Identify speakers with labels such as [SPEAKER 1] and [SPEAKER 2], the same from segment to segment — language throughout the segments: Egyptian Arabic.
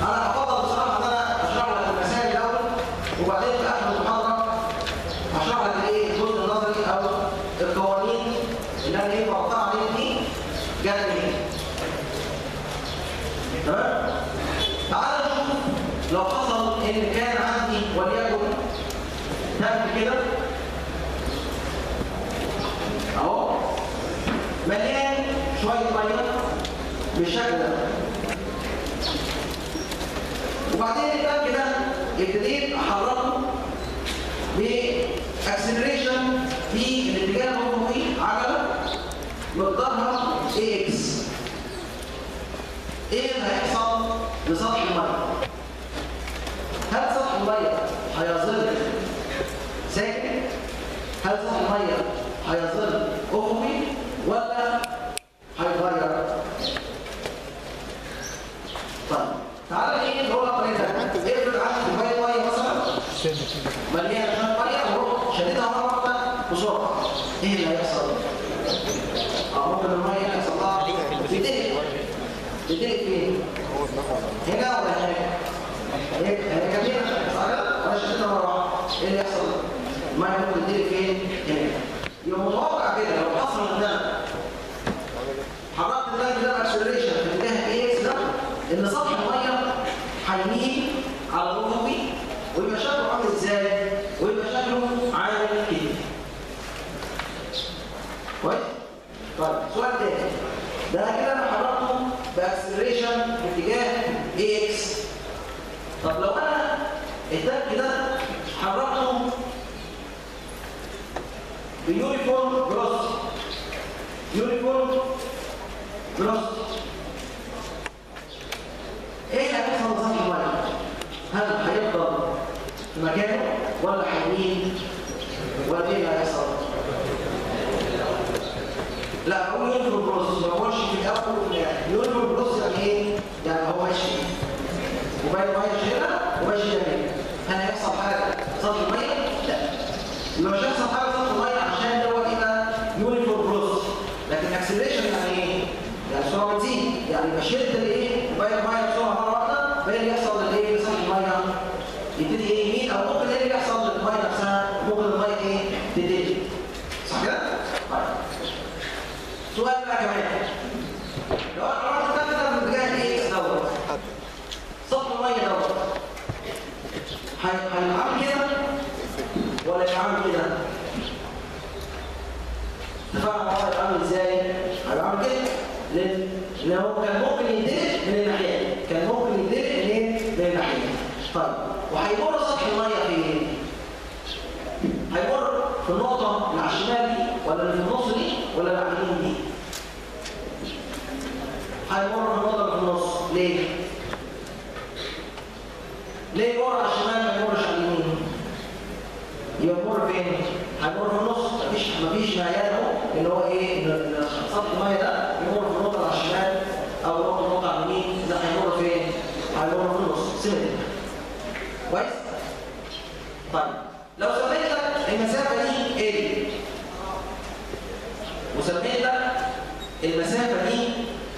[SPEAKER 1] انا افضل بصراحه ان انا اشرح لك المسائل الاول وبعدين في اخر المحاضره هشرح لك ايه الجزء النظري او القوانين اللي انا ايه بقطع عليك دي جت منين تمام تعال نشوف لو حصل ان كان عندي وليكن تانك كده اهو مليان شويه ميه بالشكل ده وبعدين التانك ده ابتديت احركه باكسلريشن في الاتجاه الافقي عجله مقدارها ax ايه اللي هيحصل لسطح الميه هل سطح الميه هيظل ساكن هل سطح الميه هيظل افقي ولا هيتغير طيب تعالى ايه نقول الطريقه افرض عندك كوبايه ميه مثلا مليانه شويه ميه وروح شديدها مره واحده بسرعه ايه اللي هيحصل؟ اه ممكن الميه يحصل لها تدلق تدلق فين؟ هنا ولا هناك؟ هي هي كبيره صح كده؟ ولا شديدها مره واحده ايه اللي يحصل؟ الميه ممكن تدلق فين؟ هنا يبقى متوقع كده لو حصل ان انا حركت اللاين ده اكسلريشن في اتجاه اكس ده ان سطح الميه هيميل على الافقي ويبقى شكله عامل ازاي؟ ويبقى شكله عامل كده. كويس؟ طيب سؤال تاني ده كده انا حركته باكسلريشن في اتجاه اكس طب لو انا التانك ده حركته بيونيفورم فيلوسيتي يونيفورم فيلوسيتي ايه اللي هيحصل لسطح الميه؟ هل هيفضل في مكانه ولا هيميل ولا ايه اللي هيحصل؟ لا هو يونيفورم بروسس ما هوش في الاول وفي الاخر يونيفورم بروسس يعني ايه؟ يعني هو ماشي وباقي ماشي هنا وماشي هنا هل هيحصل حاجه سطح الميه؟ لا يبقى مش هيحصل حاجه سطح الميه عشان دوت يبقى يونيفورم بروسس لكن اكسلريشن يعني ايه؟ يعني السرعه بتزيد يعني يبقى شدت الايه؟ وباقي الميه بسرعه مره واحده فايه اللي يحصل للايه؟ لسطح الميه؟ يبتدي ايه يمين او ممكن ايه اللي يحصل للميه نفسها؟ ممكن الميه ايه؟ تدلق صح كده؟ طيب سؤال بقى كمان لو انا رحت كده من اتجاه الاكس دوت سطح الميه دوت هيتعامل كده ولا يتعامل كده؟ اتفقنا هو هيتعامل ازاي؟ هيتعامل كده لان لأن هو كان ممكن يدلق من الناحيه كان ممكن يدلق منين؟ من الناحيه طيب وهيمر سطح الميه فين؟ هيمر في النقطه اللي على الشمال دي ولا اللي في النص دي ولا اللي على اليمين دي؟ هيمر في النقطه اللي في النص ليه؟ ليه يمر على الشمال ما يمرش على اليمين؟ يمر فين؟ هيمر في النص مفيش مفيش معيار اهو اللي هو ايه ان سطح الميه ده يمر في النقطه على الشمال او يمر في النقطه على اليمين لا هيمر فين؟ هيمر في النص سيمتري كويس؟ طيب لو سميت لك المسافه دي ال وسميت لك المسافه دي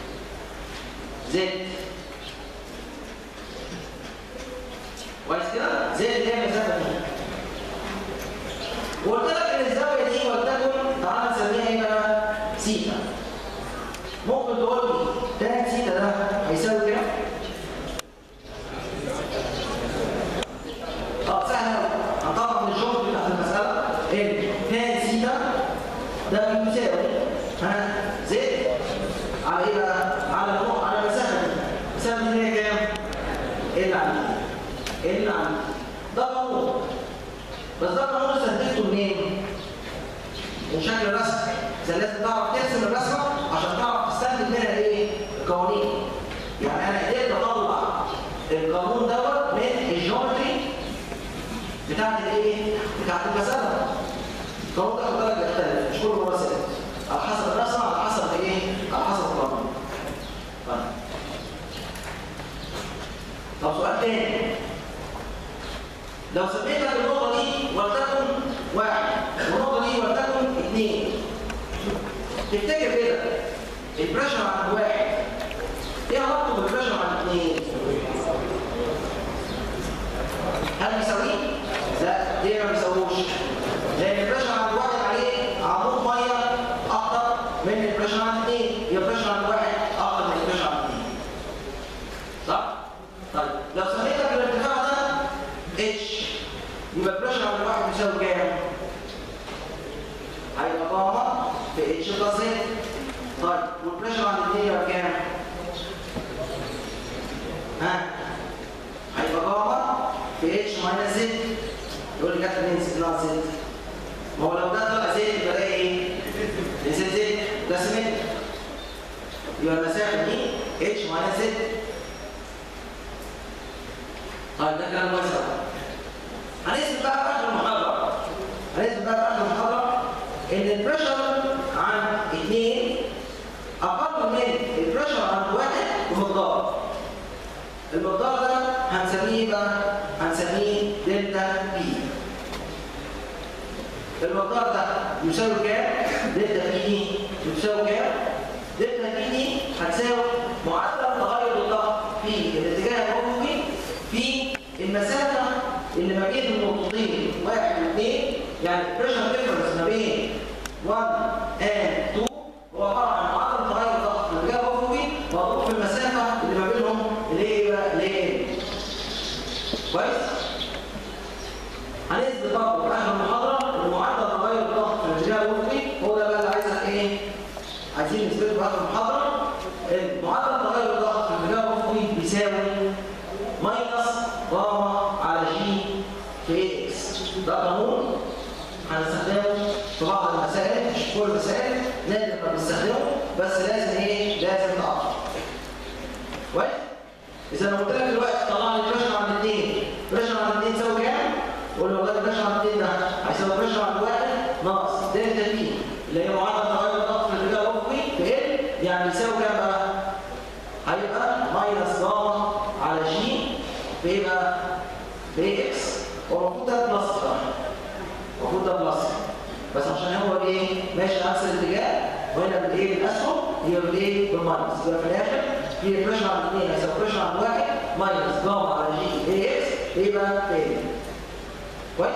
[SPEAKER 1] زد كويس كده؟ زد اللي هي المسافه دي وقلت لك ان الزاويه دي ولتكن تعالى نسميها ايه بقى؟ سيتا. ممكن تقول لي تان سيتا ده هيساوي كام؟ اه سهل قوي. هنطلع من الشغل بتاعت المساله ان تان سيتا ده بيساوي ها زد على ايه بقى؟ على النقطه على المسافه دي. المسافه دي هي كام؟ ال على ال على ده قانون بس ده قانون استنتجته منين؟ من شكل الرسم اذا لازم تعرف ترسم الرسمه عشان تعرف تستنتج منها ايه؟ القوانين يعني انا قدرت اطلع القانون دوت من الجيومتري بتاعت الايه؟ بتاعت المساله القانون ده خد بالك بيختلف مش كل مره ثابت على حسب الرسمه على حسب ايه؟ على حسب القانون طيب طب سؤال تاني لو سميت لك النقطة دي ولتكن واحد والنقطة دي ولتكن اثنين تفتكر كده البريشر عند واحد ايه علاقته بالبريشر عند اثنين؟ زد يقول لي جت منين سيجنال زد ما هو لو ده طلع زد يبقى ده ايه؟ زد زد ده سمنت يبقى المسافه دي اتش ماينس زد طيب ده كلام كويس قوي هنثبت بقى في اخر المحاضره هنثبت بقى في اخر المحاضره ان البريشر عن اثنين اقل من البريشر عند واحد بمقدار المقدار ده هنسميه بقى هنسميه دلتا بي المقدار ده يساوي كام؟ دلتا بي دي يساوي كام؟ دلتا بي دي هتساوي معدل تغير الضغط في الاتجاه الافقي في المسافه اللي ما بين النقطتين واحد واثنين يعني البريشر ديفرنس ما بين 1 and 2 هو عباره عن معدل تغير الضغط في الاتجاه الافقي مضروب في المسافه اللي ما بينهم اللي هي ايه بقى؟ اللي هي ايه؟ كويس؟ هنثبت برضه في اخر المحاضره ان معدل تغير الضغط في الاتجاه الافقي هو ده بقى اللي عايزك ايه؟ عايزين نثبته في اخر المحاضره ان معدل تغير الضغط في الاتجاه الافقي بيساوي ماينس غاما على جي في اكس ده قانون هنستخدمه في بعض المسائل مش في كل المسائل نادر ما بنستخدمه بس لازم ايه؟ لازم تعرف كويس؟ اذا لو قلت لك دلوقتي طلع لي بريشر عند اثنين بريشر عند اثنين يساوي كام؟ قول له والله بريشر عند اثنين ده هيساوي بريشر عند واحد ناقص دلتا بي اللي هي معدل تغير الضغط في الاتجاه الافقي في ال يعني يساوي كام بقى؟ هيبقى ماينس جاما على جي في ايه بقى؟ في اكس والمفروض ده بلس بقى المفروض ده بلس بس عشان هو بايه؟ ماشي نفس الاتجاه وهنا بالايه؟ بالاسهم هي بالايه؟ بالماينس يبقى في الاخر في بريشر عند اثنين هيساوي بريشر عند واحد ماينس جاما على جي في اكس يبقى في كويس؟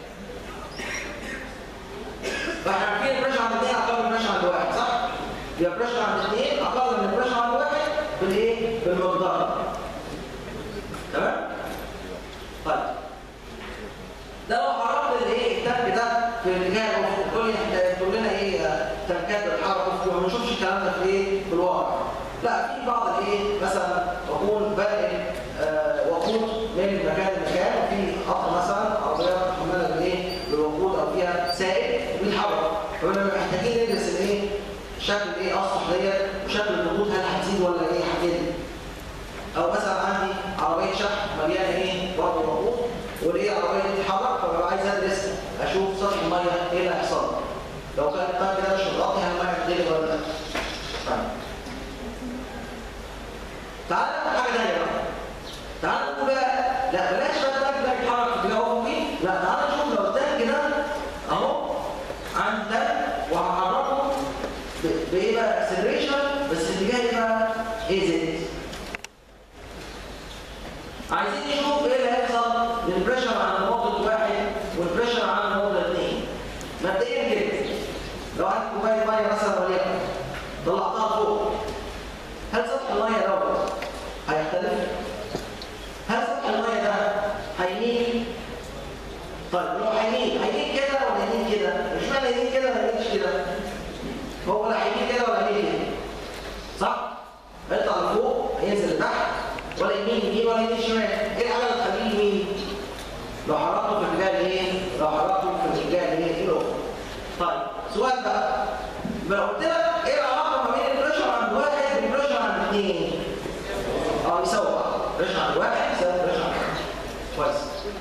[SPEAKER 1] فاحنا عارفين البريشر عند اثنين اقل من البريشر عند واحد صح؟ يبقى بريشر عند اثنين اقل من البريشر عند واحد بالايه؟ بالمقدار تمام؟ طيب ده لو حركت الايه التانك ده في الاتجاه الافقي تقول لي احنا تقول لنا ايه تنكات بتتحرك افقي ما بنشوفش الكلام ده في ايه في الواقع لا في بعض الايه مثلا بكون بنقل آه وقود من مكان لمكان وفي قطر مثلا عربيه محمله بالايه بالوقود او فيها سائل وبيتحرك فاحنا محتاجين ندرس الايه شكل ايه اسطح ديت وشكل الضغوط هل هتزيد ولا ايه هتقل او مثلا عندي عربيه شحن مليانه ايه برضه وقود والايه العربيه دي تتحرك فببقى عايز ادرس اشوف سطح الميه ايه اللي هيحصل لو كان التانك ده مش مغطي هل الميه هتقل ولا لا طيب تعال ناخد حاجه ثانيه بقى تعال نقول بقى لا بلاش بقى التانك ده بيتحرك في اتجاه افقي لا تعال نشوف لو التانك ده اهو عند تانك وهحركه بايه بقى اكسلريشن بس الاتجاه ايه بقى ايه زد عايزين نشوف ايه اللي هيحصل للبريشر عند نقطه واحد والبريشر عند نقطه اثنين مبدئيا كده لو عندك كوبايه ميه مثلا وليكن طلعتها فوق هل سطح الميه دوت هيختلف؟ هل سطح الميه ده هيميل؟ طيب لو هيميل هيميل كده ولا يميل كده؟ مش معنى يميل كده ولا يميلش كده؟ هو لا هيميل كده ولا يميل كده صح؟ هيطلع لفوق هينزل لتحت ولا يمين يمين ولا يمين شمال ايه الحاجه اللي تخليه يمين لو حركته في الاتجاه الايه لو حركته في الاتجاه الايه الاخر طيب سؤال بقى لو قلت لك ايه العلاقه ما بين البريشر عند واحد والبريشر عند اثنين اه يساوي بعض بريشر عند واحد يساوي بريشر عند واحد كويس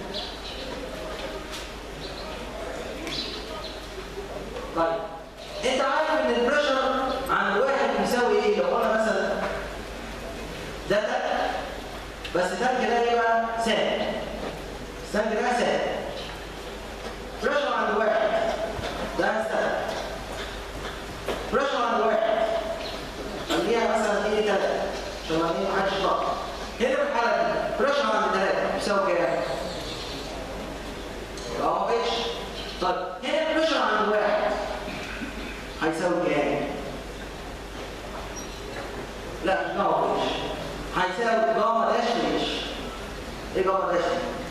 [SPEAKER 1] طيب انت عارف ان البريشر عند واحد بيساوي ايه لو قلنا مثلا ده تانك بس تانك ده يبقى سالب التانك ده سالب بريشر عند واحد ده سالب بريشر عند واحد خليها مثلا ايه تلاته عشان ما ايه محدش يطلع هنا في الحاله دي بريشر عند تلاته بيساوي كام؟ اه اتش طيب هنا بريشر عند واحد هيساوي كام؟ لا مش جاما اتش هيساوي جاما داش اتش ايه جاما داش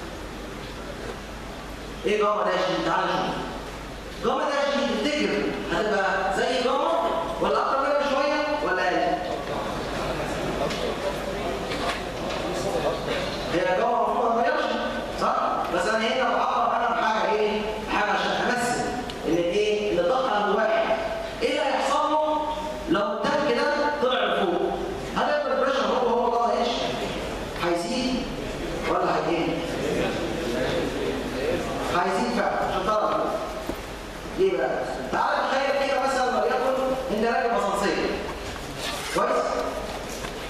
[SPEAKER 1] ايه جاما داش دي تعالى نشوف جاما داش دي تفتكر هتبقى زي جاما ولا اكتر منها بشويه ولا اقل هي جاما المفروض ما تتغيرش صح بس انا هنا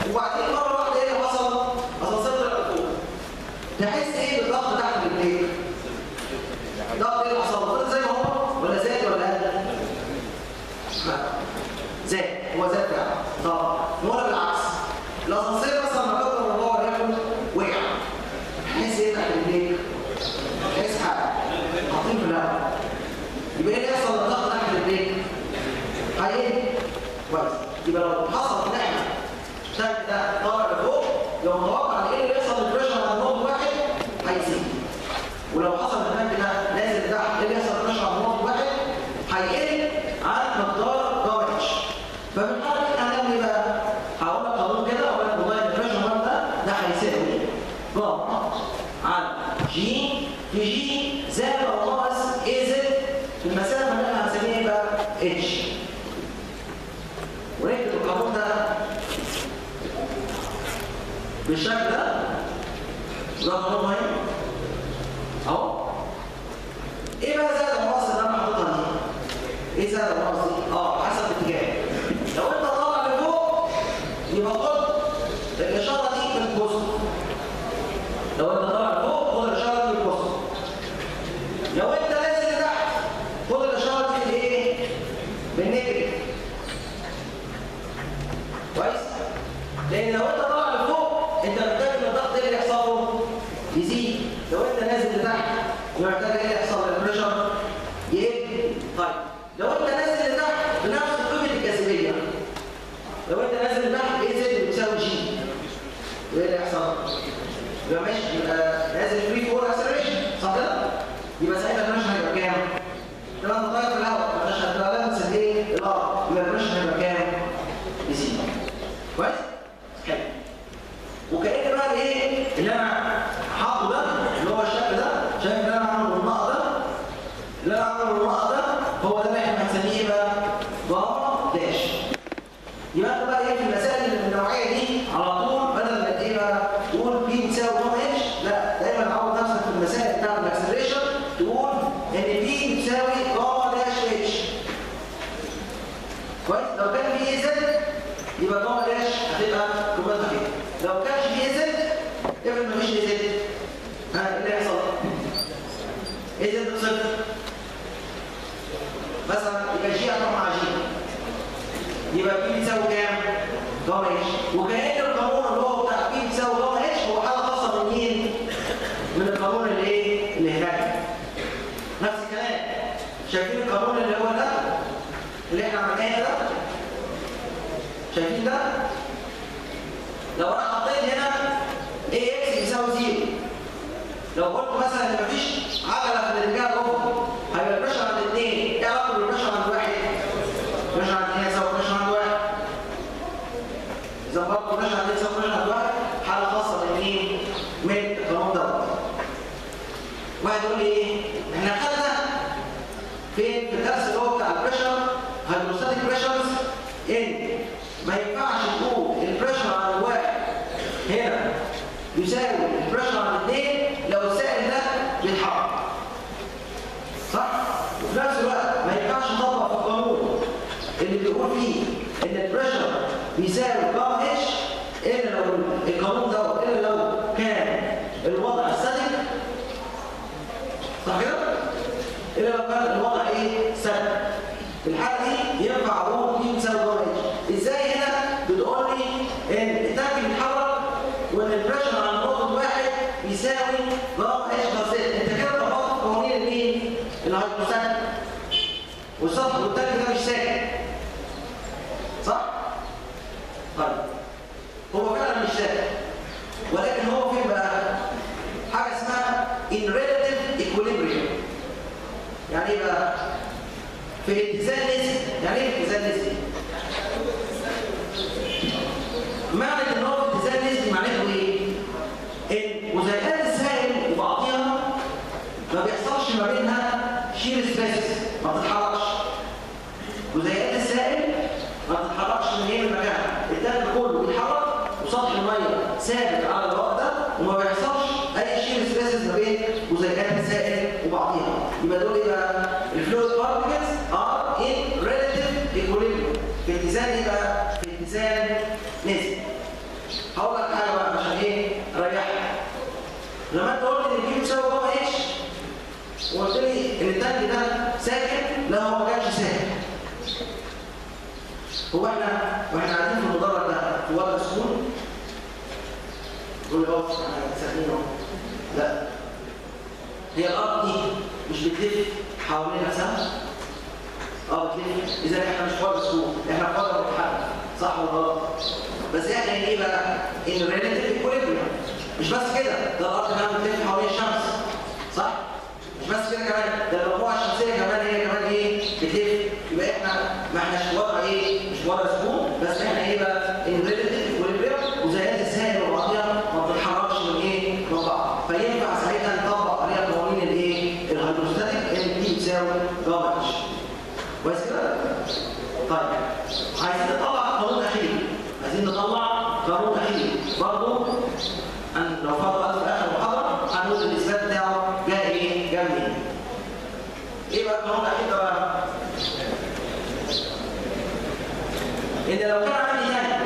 [SPEAKER 1] وبعدين مره واحده ايه اللي حصل؟ اسانسير طلع لفوق تحس ايه بالضغط تحت رجليك؟ الضغط ايه اللي حصل؟ فضل زي ما هو ولا زاد ولا قل؟ لا زاد هو زاد فعلا طب نقول بالعكس الاسانسير مثلا ما قدر الله وليكن وقع تحس ايه تحت رجليك؟ تحس حاجه حاطين في الهواء يبقى ايه اللي يحصل للضغط تحت رجليك؟ هيقل كويس يبقى لو حصل ان احنا التانك ده طالع لفوق لو متوقع ان ايه اللي يحصل للبريشر على النقط واحد هيزيد ولو حصل ان التانك ده نازل تحت ايه اللي يحصل للبريشر على النقط واحد هيقل عن مقدار جاما اتش ففي الحاله دي هنعمل ايه بقى؟ هقول لك قانون كده اقول لك والله البريشر ده ده هيساوي جاما على جي في جي زائد او ناقص اي زد في المسافه اللي احنا هنسميها ايه بقى؟ اتش ونكتب القانون ده بالشكل ده ده قانون مهم اهو ايه بقى زائد وناقص اللي انا حاططها دي؟ ايه زائد وناقص دي؟ اه حسب الاتجاه لو انت طالع لفوق يبقى خد الاشاره دي بالبوست لو انت طالع لفوق خد الاشاره دي بالبوست لو انت نازل لتحت خد الاشاره دي بالايه؟ بالنيجاتيف كويس لان لو انت طالع لفوق انت محتاج ان الضغط ايه اللي يحصل له يزيد لو انت نازل لتحت يبقى محتاج ايه اللي يحصل للبريشر يقل طيب لو انت نازل لتحت بنفس قيمه الجاذبيه لو انت نازل لتحت ايه زد بتساوي جي ايه اللي يحصل يبقى ماشي يبقى نازل فري فور اكسلريشن صح كده يبقى ساعتها البريشر هيبقى كام لما انت طاير في الهواء البريشر هتبقى لامس الايه الارض يبقى البريشر هيبقى كام يزيد كويس حلو وكأن بقى الايه اللي انا حاطه ده اللي هو الشكل ده شايف اللي انا عامله بالنقط ده اللي انا عامله بالنقط ده هو ده اللي احنا هنسميه ايه بقى جاما داش يبقى انت بقى ايه في المسائل اللي من النوعيه دي على طول بدل ما ايه بقى تقول بي بتساوي جاما اتش لا دايما عود نفسك في المسائل بتاع الاكسلريشن تقول ان بي بتساوي جاما داش اتش كويس لو كان في ايه زد يبقى جاما داش هتبقى قيمتها كده لو كانش في ايه زد افرض مفيش ايه زد ها ايه اللي هيحصل؟ ايه زد بصفر مثلا يبقى جي هتروح مع جي يبقى بي بتساوي كام؟ جاما اتش وكأن القانون اللي هو بتاع بي بتساوي جاما اتش هو حاجه خاصه من مين؟ من القانون اللي ايه؟ اللي هناك نفس الكلام شايفين القانون اللي هو ده؟ اللي احنا عملناه ده؟ شايفين ده؟ لو انا حطيت هنا اي اكس يساوي زيرو لو قلت مثلا ان مفيش عجله في الاتجاه الافقي هيبقى البريشر عند اثنين ايه علاقه بالبريشر عند واحد؟ البريشر عند اثنين يساوي البريشر عند واحد اذا برضه البريشر عند يساوي البريشر عند واحد حاله خاصه من مين؟ من القانون دوت واحد يقول لي ايه؟ احنا خدنا فين في الدرس اللي هو بتاع البريشر هيدروستاتيك بريشرز ان ما ينفعش تقول البريشر على الواحد هنا يساوي البريشر على الاثنين لو السائل ده بيتحرك صح؟ وفي نفس الوقت ما ينفعش نطبق في القانون اللي بيقول فيه ان البريشر بيساوي جاما اتش الا لو القانون ده الا لو كان الوضع ستاتيك صح كده؟ الا لو كان الوضع ايه؟ ثابت في الحاله دي ينفع اقول دي بتساوي جاما اتش ازاي هنا بتقول لي ان التانك بيتحرك وان البريشر على نقطه واحد بيساوي جاما اتش بلس انت كده طبقت قوانين مين؟ الهيدروستاتيك والسطح والتانك ده مش ساكن صح؟ طيب هو فعلا مش ساكن ولكن هو فين بقى؟ حاجه اسمها in relative equilibrium يعني ايه بقى؟ في اتزان نسبي يعني ايه اتزان نسبي؟ معنى ان هو في اتزان نسبي معناته ايه؟ ان وزيات السائل وبعضيها ما بيحصلش ما بينها شير سبيس ما بتتحركش وزيات السائل ما بتتحركش من هي مكانها التانك كله بيتحرك وسطح الميه ثابت على الوقت ده وما بيحصلش اي شير سبيسز ما بين جزيئات السائل وبعضيها يبقى دول ايه بقى الفلويد بارتكلز ار ان ريلاتيف ايكوليبريم في اتزان ايه بقى في اتزان نسبي وقلت لي ان التانك ده ساكن لا هو ما كانش ساكن هو احنا واحنا قاعدين في المدرج ده في وقت سكول تقول لي اه احنا ساكنين اهو لا هي الارض دي مش بتلف حوالين نفسها اه بتلف اذا احنا مش في وقت سكول احنا في وقت متحرك صح ولا غلط بس احنا ايه بقى ان الريلاتيف ايكوليبريم مش بس كده ده الارض كمان بتلف حوالين الشمس صح مش بس كده كمان ده المجموعه الشمسيه كمان هي كمان ايه بتلف يبقى احنا ما احناش في وضع ايه مش وضع سكون بس احنا ايه بقى ان ريلاتيف ايكوليبريم وزيات السائل وبعضها ما بتتحركش من ايه من بعض فينفع ساعتها نطبق عليها قوانين الايه الهيدروستاتيك ان تي بتساوي جاما اتش كويس كده طيب عايزين نطلع قانون اخير عايزين نطلع قانون اخير برضه أن لو فضل في اخر المحاضره هنقول الاثبات بتاعه جاء ايه؟ جاء منين؟ ايه بقى القانون الاخير ده بقى؟ ان لو كان عندي تانك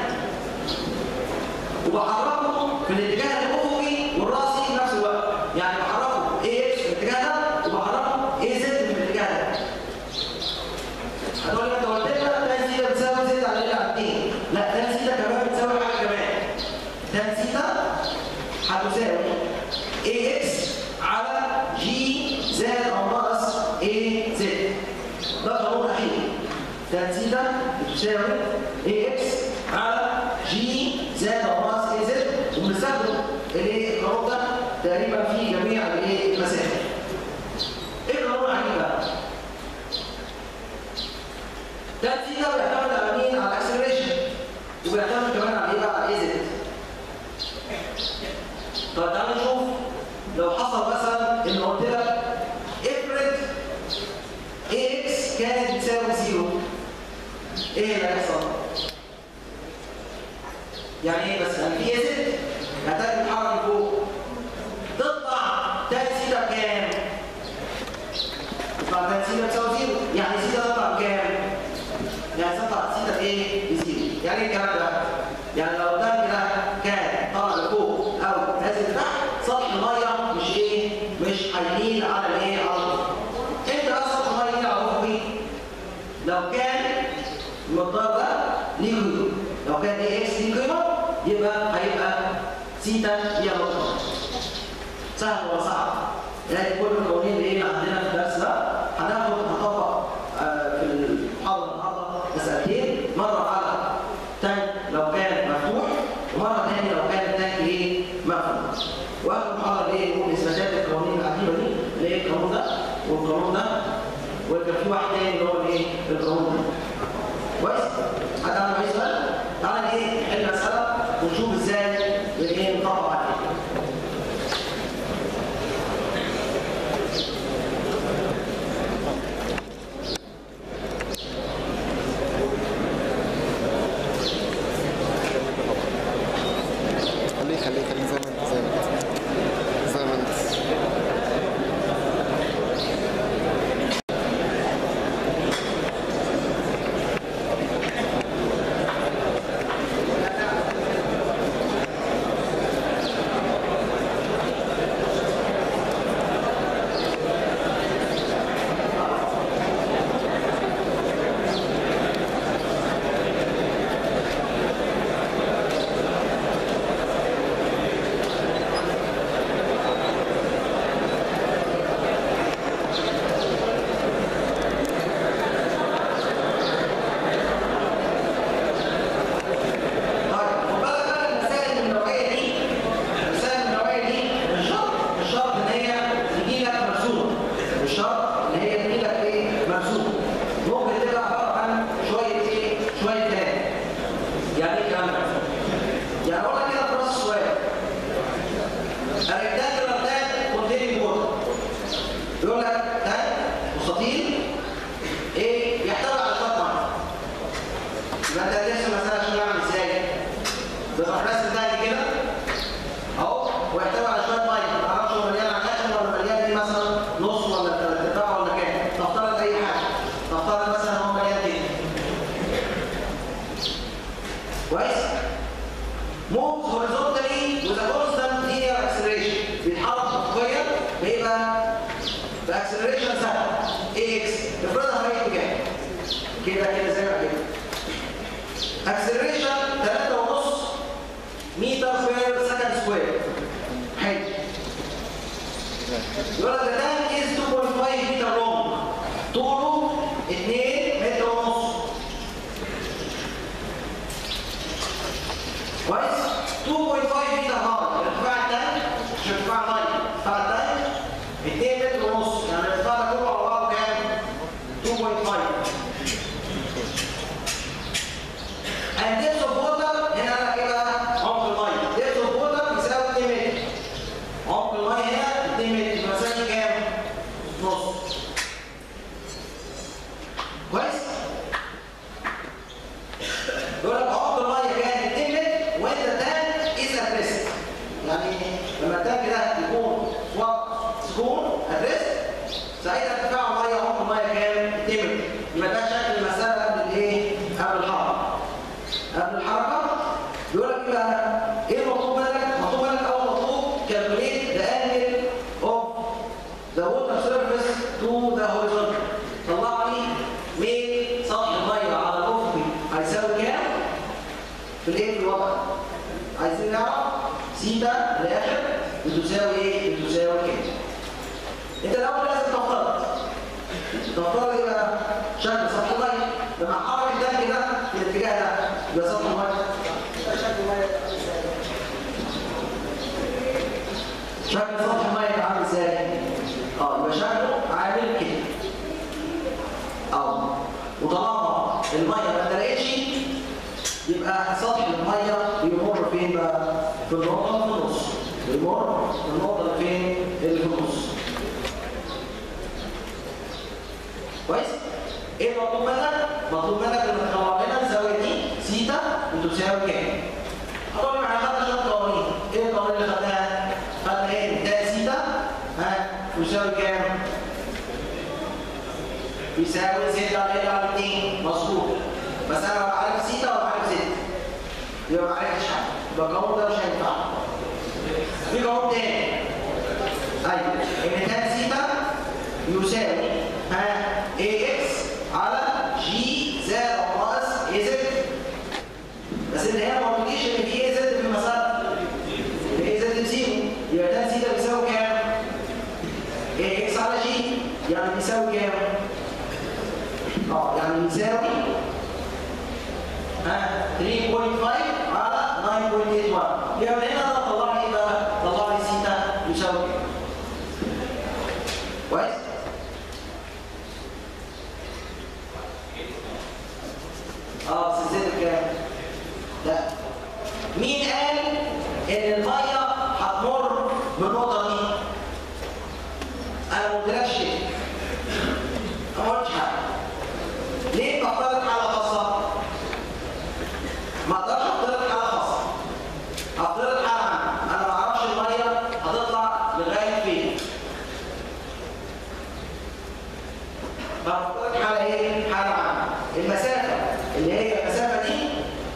[SPEAKER 1] وبحركه في الاتجاه الافقي والراسي في نفس الوقت يعني بحركه ايه اكس في الاتجاه ده وبحركه ايه زد في الاتجاه ده هتقول لي انت قلت لنا تان سيتا بتساوي زد على ال على 2 لا تان سيتا كمان بتساوي حاجه كمان تان سيتا هتساوي اي اكس على جي زائد او ناقص اي زد ده قانون اخير تان سيتا بتساوي اي اكس على جي زائد او ناقص اي زد وبنستخدم الايه القانون ده تقريبا في جميع الايه المسائل ايه القانون العجيب بقى؟ ده تيتا بيعتمد على مين؟ على الاكسلريشن وبيعتمد كمان على ايه بقى؟ على اي زد طب تعالى نشوف لو حصل مثلا ان قلت لك افرض اي اكس كانت بتساوي زيرو ايه اللي هيحصل؟ يعني ايه بس؟ يعني في اي زد هتلاقي بتتحرك لفوق تطلع تاني سيتا بكام؟ تطلع تاني سيتا بتساوي زيرو يعني سيتا تطلع بكام؟ يعني تطلع سيتا بايه؟ بزيرو يعني ايه الكلام ده؟ يعني لو التانك ده كان طالع لفوق او نازل تحت سطح الميه مش ايه؟ مش هيميل على الايه؟ على الارض. امتى بقى سطح الميه يميل على الافقي؟ لو كان المقدار ده ليه قيمه لو كان ايه اكس ليه قيمه يبقى هيبقى سيتا هي نقطه سهل ولا صعب؟ يعني كل القوانين اللي عندنا في الدرس ده هناخد هنطبق آه، في المحاضره النهارده مسألتين مرة على تانك لو كان مفتوح ومرة ثانية لو كان التانك ايه مقفول واخر المحاضرة ايه نقول اثباتات القوانين العجيبة دي اللي هي القانون ده والقانون ده وكان في واحد تاني اللي هو الايه القانون ده كويس؟ حد عنده اي سؤال؟ تعالى ايه نحل مسألة ونشوف ازاي ايه نطبق عليها
[SPEAKER 2] خليه خليه خليه زي ما انت زي ما انت زي ما انت
[SPEAKER 1] طيب خد بالك بقى المسائل من النوعيه دي المسائل من النوعيه دي مش شرط مش شرط ان هي تجي لك مرسومه مش شرط ان هي تجي لك ايه مرسومه ممكن تبقى عباره عن شويه ايه شويه كلام يعني ايه الكلام ده؟ يعني اقول لك كده في راس السؤال الريكتانجلر تانك كونتيننج ووتر بيقول لك تانك مستطيل ايه يحتوي على شويه ميه يبقى انت هترسم مسألة عشان اعمل ازاي؟ بتروح راسم ده كده اهو ويحتوي على شوية مية ما اعرفش هو مليان على الاخر ولا مليان ايه مثلا نص ولا تلات ارباع ولا كام نفترض اي حاجة نفترض مثلا هو مليان كده كويس؟ moves horizontally with a constant linear acceleration بيتحرك افقيا بيبقى باكسلريشن كده كده زي ما كده اكسلريشن 3.5 متر بير سكند سكوير حلو يقول لك the tank is 2.5 متر long طوله 2 متر ونص كويس 2.5 متر هاي ارتفاع التانك مش ارتفاع الميه ارتفاع التانك 2 متر ونص يعني الارتفاع ده كله على بعضه كام 2.5 and depth of water هنا انا ايه بقى عمق الميه depth of water بيساوي 2 متر عمق الميه هنا 2 متر يبقى مسافه كام نص كويس يقول لك عمق الميه كان 2 متر وانت تانك از اتريست يعني لما التانك ده يكون في وقت سكون اتريست ساعتها ارتفاع الميه عمق الميه كام 2 متر يبقى ده شكل المساله قبل الايه قبل الحركه قبل الحركه يقول لك ايه بقى ايه المطلوب منك مطلوب منك اول مطلوب calculate the angle of the water surface to the horizontal طلع لي ميل سطح الميه على الافقي هيساوي كام في الايه في الوضع عايزين نعرف سيتا الاخر بتساوي ايه بتساوي كام انت الاول لازم تفترض تفترض ايه بقى شكل سطح الميه لما احرك الدم كده في الاتجاه ده يبقى سطح الميه يبقى شكل الميه شكل سطح الميه يبقى عامل ازاي اه يبقى شكله عامل كده اه وطالما الميه ما اتلقتش يبقى سطح الميه بيمر فين بقى في النقطه اللي في النص بيمر في النقطه اللي فين اللي في النص كويس ايه المطلوب منك مطلوب منك انك تطلع لنا الزاويه دي سيتا بتساوي كام هتقول لي احنا خدنا شويه قوانين ايه القوانين اللي خدناها خدنا ايه ده سيتا ها يساوي كام يساوي زد على ال على 2 مظبوط بس انا لو عارف سيتا ولا عارف زد يبقى ما عرفتش حاجه يبقى القانون ده مش هينفع في قانون تاني ايوه ان تان سيتا يساوي ها اي اكس على جي زائد او ناقص اي زد بس ان هي ما قلتليش ان في اي زد في المساله اي زد بزيرو يبقى تان سيتا بيساوي كام؟ اي اكس على جي يعني بيساوي كام؟ اه يعني يساوي ها 3.5 على 9.81 يبقى من هنا ده طلع لي ايه بقى؟ طلع لي سيتا يساوي كام؟ كويس؟ اه بس الزيت بكام؟ لا مين قال ان الميه هتمر بالنقطه دي؟ انا ما قلتلكش شيء ما قلتش حاجه ليه بفترض حاله خاصه؟ ما اقدرش افترض حاله خاصه هفترض حاله عامه انا ما اعرفش الميه هتطلع لغايه فين فهفترض حاله ايه؟ حاله عامه المسافه اللي هي المسافه دي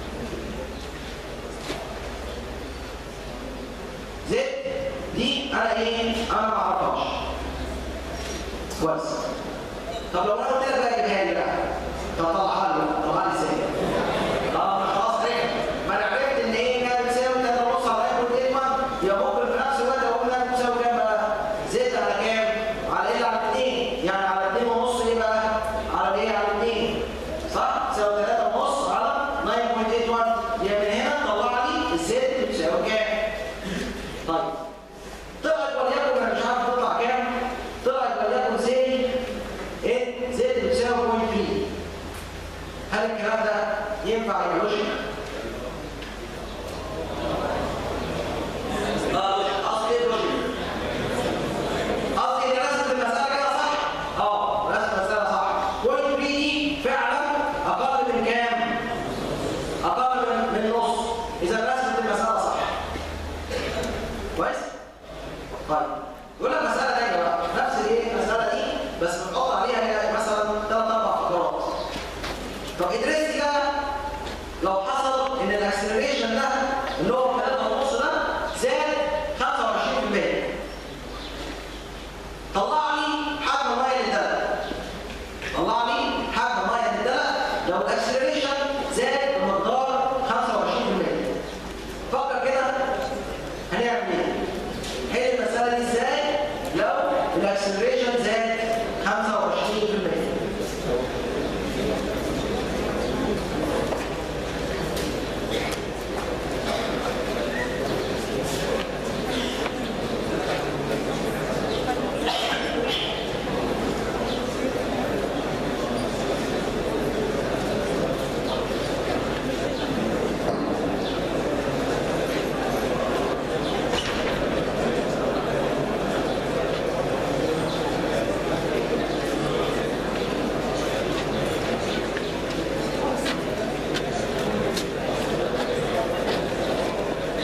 [SPEAKER 1] زد دي انا ايه؟ انا ما اعرفهاش كويس طب لو انا قلت لك بقى جيبها لي بقى طب طلعها لي بقى طلعها لي ازاي؟ اه ما خلاص عرفت ما انا عرفت ان ايه انها بتساوي 3 ونص على ايه والديما يا ممكن في نفس الوقت اقول انها بتساوي كام بقى؟ زد على كام؟ على ايه على 2 يعني على 2 ونص ايه بقى؟ على ايه على 2 صح؟ تساوي 3 ونص على 9.81 يبقى من هنا طلع لي الزد بتساوي كام؟ طيب طلعت وليكن انا مش عارف تطلع كام طلعت وليكن زي ايه زد بتساوي 0.3 هل الكلام ده ينفع يبقى لوجيك؟ اه لوجيك قصدي ايه لوجيك؟ قصدي ان رسمة المسألة كده صح؟ اه رسمة المسألة صح 0.3 دي فعلا اقل من كام؟ اقل من من نص اذا رسمة المسألة صح كويس؟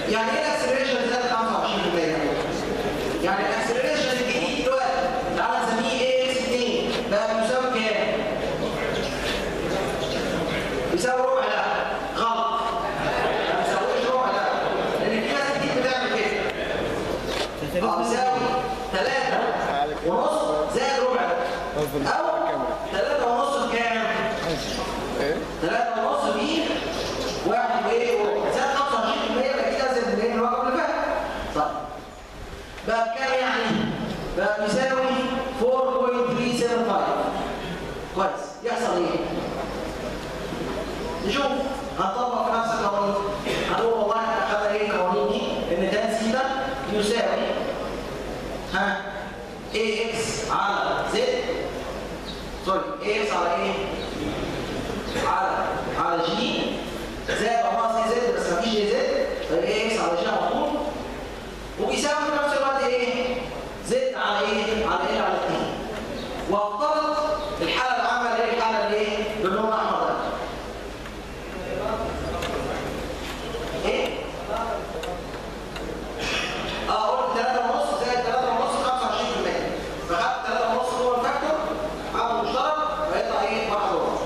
[SPEAKER 1] يعني ايه الاكسلريشن زاد 25% يعني الاكسلريشن الجديد دلوقتي تعالى نسميه ايه اكس 2 بقى بيساوي كام؟ بيساوي ربع لا غلط ما بيساويش ربع لا لان في ناس كتير بتعمل كده اه بيساوي 3 ونص زائد ربع او 3 ونص بكام؟
[SPEAKER 2] ايه
[SPEAKER 1] 3 ونص دي واحد وايه زائد 25% يبقى كده زائد من الرقم اللي فات صح بقى بكام يعني؟ بقى بيساوي 4.375 كويس يحصل ايه؟ نشوف هنطبق في نفس القوانين هنقول والله احنا اخذنا ايه القوانين دي ان تان سيتا يساوي ها اي اكس على زد سوري اي اكس على ايه؟ على على جي زائد او ناقص اي زد بس مفيش اي زد فيبقى اي اكس على جي على طول وبيساوي في نفس الوقت ايه؟ زد على ايه؟ على ايه على 2 وافترض الحاله العامه اللي هي الحاله اللي ايه؟ باللون الاحمر ده ايه؟ اه قلت 3 ونص زائد 3 ونص 25% فخدت 3 ونص هو الفاكتور عامل مشترك ويطلع ايه؟ 1 ونص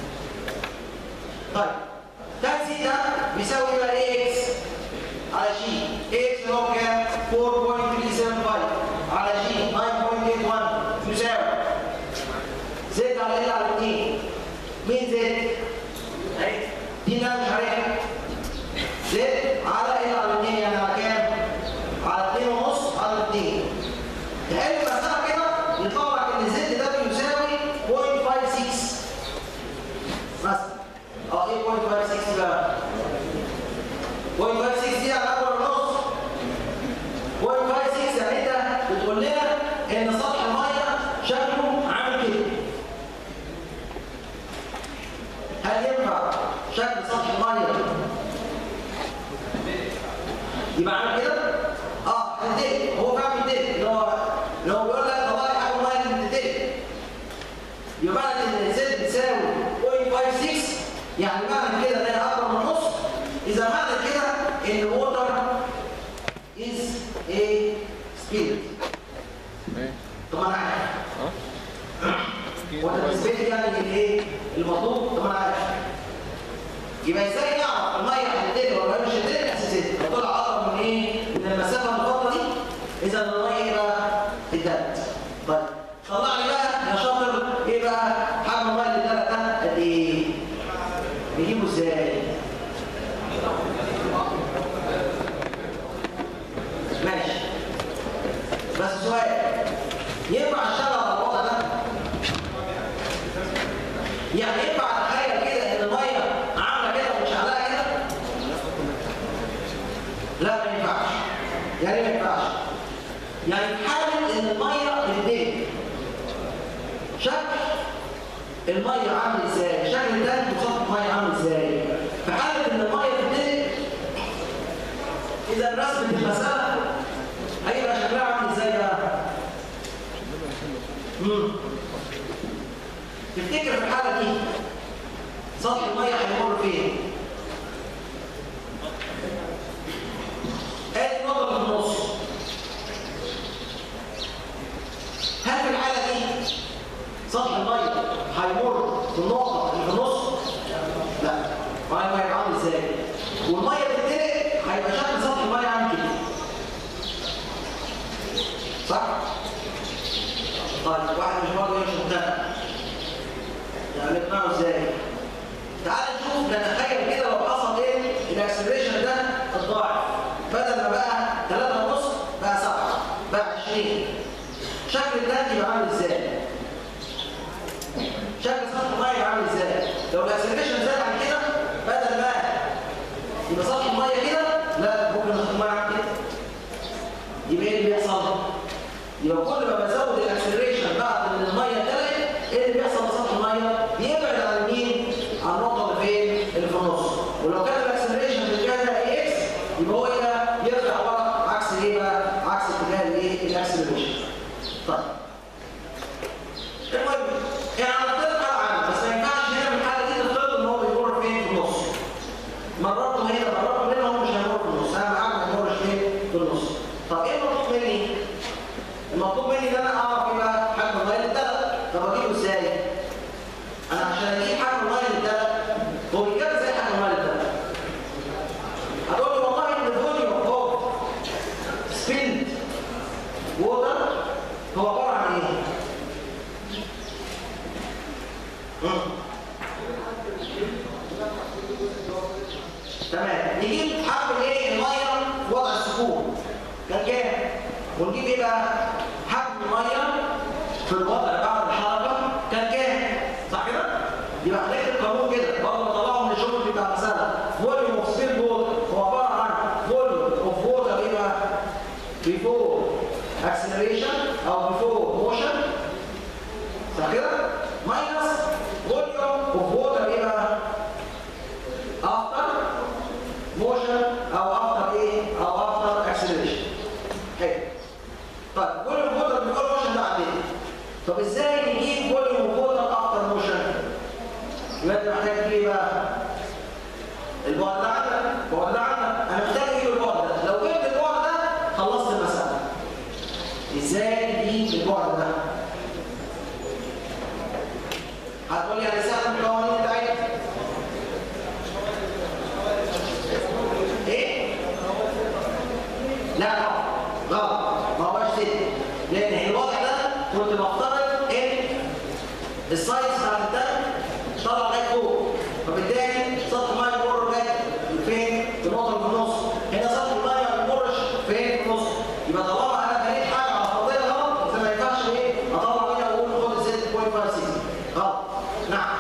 [SPEAKER 1] طيب تان سي ده بيساوي بقى ايه اكس على جي اكس اللي هو كام 4.375 على جي 9.81 يساوي زد على ال على 2 مين زد اهي دي ده مش عارفها زد على ال على 2 يعني على كام على 2 ونص على 2 تحل المسألة كده يطلع لك ان زد ده بيساوي 0.56 مثلا اه ايه 0.56 بقى 0.56 دي يعني اكبر من نص 0.56 يعني انت بتقول لنا ان سطح الميه شكله عامل كده هل ينفع شكل سطح الميه يبقى عامل كده اه هتدق هو فاهم الدق اللي هو اللي هو بيقول لك والله حاجه الميه اللي بتدق يبقى معنى ان زد بتساوي 0.56 يعني معنى كده ان هي اكبر من نص اذا معنى كده ان ووتر از a spirit
[SPEAKER 2] ايه
[SPEAKER 1] طب انا عارف
[SPEAKER 2] اه
[SPEAKER 1] ولا السبيت يعني الايه المطلوب طب انا عارف يبقى ازاي نعرف الميه هتدل ولا مش هتدل اساسيات طلع اقرب من ايه من المسافه المفضله دي اذا الميه ايه بقى اتدلت طيب طلع لي بقى يا شاطر ايه بقى حجم الميه اللي اتدلت ده قد ايه نجيبه ازاي ماشي بس سؤال ينفع اشتغل على الوضع ده يعني ينفع اتخيل كده ان الميه عامله كده ومش عاملاها كده لا ما ينفعش يعني ما ينفعش يعني في حاله ان الميه بتدلق شكل الميه عامل ازاي شكل التانك وسطح الميه عامل ازاي في حاله ان الميه بتدلق اذا رسمه المساله هيبقى شكلها عامل ازاي بقى امم تفتكر في الحاله دي سطح الميه هيمر فين ادي نقطه في النص هل في الحاله دي سطح الميه هيمر في النقطه اللي في النص لا الميه الميه هيبقى عامل ازاي والميه بتتنق هيبقى شكل سطح الميه عامل كده صح طيب واحد مش برضه مش مقتنع يعني نقنعه ازاي تعال نشوف نتخيل كده لو حصل ايه الاكسلريشن ده الضاعف بدل ما بقى 3 ونص بقى 7 بقى 20 شكل التانك يبقى عامل ازاي شكل سطح الميه يبقى عامل ازاي لو الاكسلريشن زاد عن كده بدل ما يبقى سطح الميه كده لا ممكن سطح الميه عامل كده يبقى ايه اللي بيحصل يبقى كل ما بزود الاكسلريشن بعد ان الميه اتدلقت ايه اللي بيحصل لسطح الميه بيبعد عن مين عن النقطه اللي فين اللي في النص ولو كان الاكسلريشن بالاتجاه ده اي اكس يبقى هو هنا يرجع ورا عكس ايه بقى عكس اتجاه الايه الاكسلريشن طيب المهم يعني على افترض حاله عامه بس ما ينفعش هنا في الحاله دي نفترض ان هو بيمر فين في النص مرات هنا مرات هنا هو مش هيمر في النص انا معاك هو عباره عن ايه؟ مم. تمام نجيب حجم ايه الميه في وضع السكون كان كام ونجيب ايه بقى حجم الميه في الوضع بعد الحركه كان كام صح كده يبقى هنكتب قانون كده برضه نطلعه من الشغل بتاع المساله فوليوم اوف سبيد ووتر هو عباره عن فوليوم اوف ووتر ايه بقى before acceleration او before motion صح كده minus volume of water ايه بقى after motion او after ايه او after acceleration حلو طيب volume of water before motion ده عندنا طب ازاي نجيب volume of water after motion يبقى انت محتاج تجيب ايه بقى البعد ده عندك البعد ده عندك انا محتاج اجيب البعد ده لو جبت البعد ده خلصت المساله ازاي نجيب البعد ده هتقول لي هنستخدم القوانين بتاعتنا ايه لا غلط غلط ما هوش ست لان الوضع ده كنت بفترض ان السايز بتاع التانك طلع لغايه فوق فبالتالي سطح الميه بيمر لغايه فين؟ في النقطه اللي في النص هنا سطح الميه ما بيمرش فين؟ في النص يبقى طالما انا بنيت حاجه على فرضيه غلط اذا ما ينفعش ايه؟ اطلع منها واقول خد 6.56 غلط نعم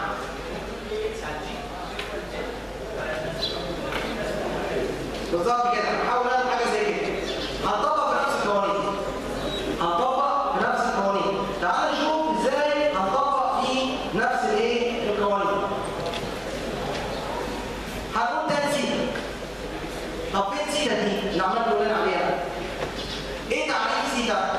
[SPEAKER 1] بالظبط كده هحاول اعمل حاجه زي كده هنطبق في نفس القوانين هنطبق في نفس القوانين تعال نشوف ازاي هنطبق في نفس الايه القوانين هنقول تاني سيتا طب فين سيتا دي اللي عمال نقول لنا عليها ايه تعريف سيتا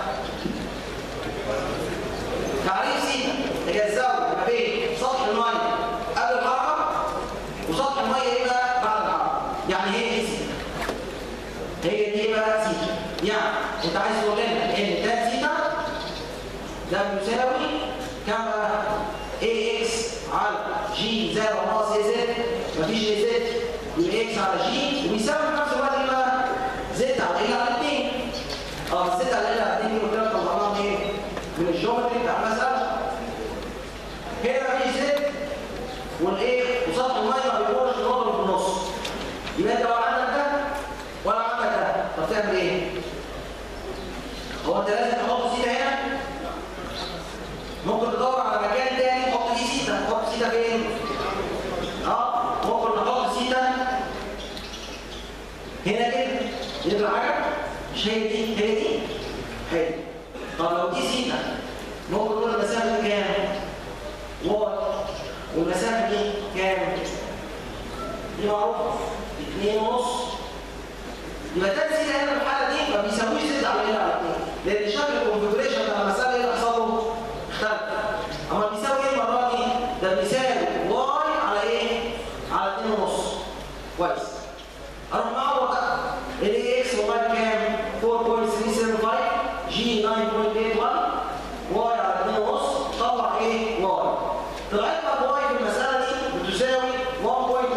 [SPEAKER 1] تعريف سيتا هي الزاويه ما بين سطح الميه قبل الحركه وسطح الميه ايه بقى بعد الحركه يعني هي ايه سيتا هي دي بقى سيتا يعني انت عايز تقول لنا ان تان سيتا ده بيساوي كام بقى اي اكس على جي زائد ناقص اي زد مفيش اي زد يبقى اكس على جي وبيساوي في نفس الوقت ايه بقى زد على ال على 2 اه الزد على ال على 2 دي قلت لك طلعناها ايه من الجيومتري بتاع المساله هنا مفيش زد والايه وسطح الميه ما بيمرش النقطه اللي في النص يبقى انت ولا عندك ده ولا عندك ده طب تعمل ايه؟ هو انت لازم تحط سيتا هنا ممكن تدور على مكان تاني تحط فيه سيتا تحط سيتا فين؟ اه ممكن نحط سيتا هنا كده يطلع حاجه مش هي دي هي دي حلو طب لو دي سيتا ممكن نقول المسافه دي كام؟ واي والمسافه دي كام؟ دي معروفه اتنين ونص يبقى ده زيد هنا في الحاله دي ما بيساويش زد على ال على 2 لان شكل الكونفجريشن بتاع المساله ايه اللي حصل له؟ اختلف اما بيساوي ايه المره دي؟ ده بيساوي واي على ايه؟ على 2 ونص كويس اروح معوض بقى الاي اكس والله كام؟ 4.375 جي 9.81 واي على 2 ونص طلع ايه؟ واي طلعت لك واي في المساله دي بتساوي 1.11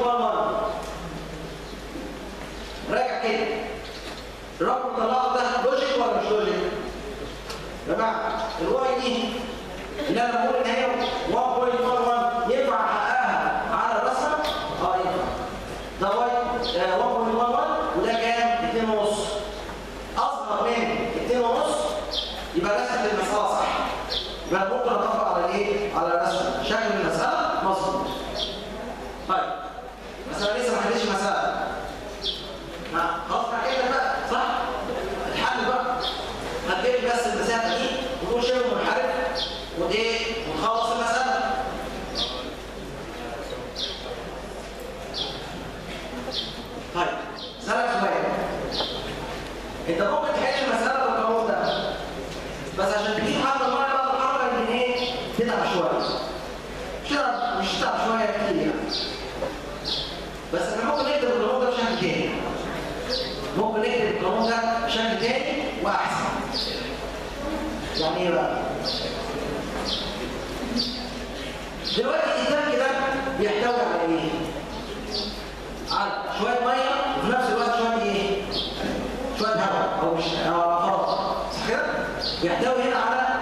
[SPEAKER 1] راجع كده الرقم اللي طلعه ده لوجيك ولا مش لوجيك؟ يا جماعه الواي دي اللي انا بقول ان هي 1.11 ينفع احققها على الرسمه؟ اه ينفع ده واي آه 1.11 وده كام؟ 2 ونص اصغر من 2 ونص يبقى رسمه المساله صح يبقى أنا ممكن اطبق على الايه؟ على الرسمه شكل المساله مظبوط طيب بس انا لسه ما حلتش مساله خلاص بقى كده بقى صح الحل بقى هتجيب بس المسافه دي ونقول شبه منحرف وايه ونخلص المساله طيب سألك سؤال انت ممكن تحل المساله بالقانون ده بس عشان تجيب حل المره بعد الحركه ان ايه تتعب شويه مش تتعب مش تتعب شويه كتير يعني بس احنا ممكن نكتب القانون ده بشكل تاني ممكن نكتب القانون ده بشكل تاني واحسن يعني ايه بقى دلوقتي التانك ده بيحتوي على ايه على شويه ميه وفي نفس الوقت شويه ايه شويه هواء او مش او فضاء صح كده بيحتوي هنا على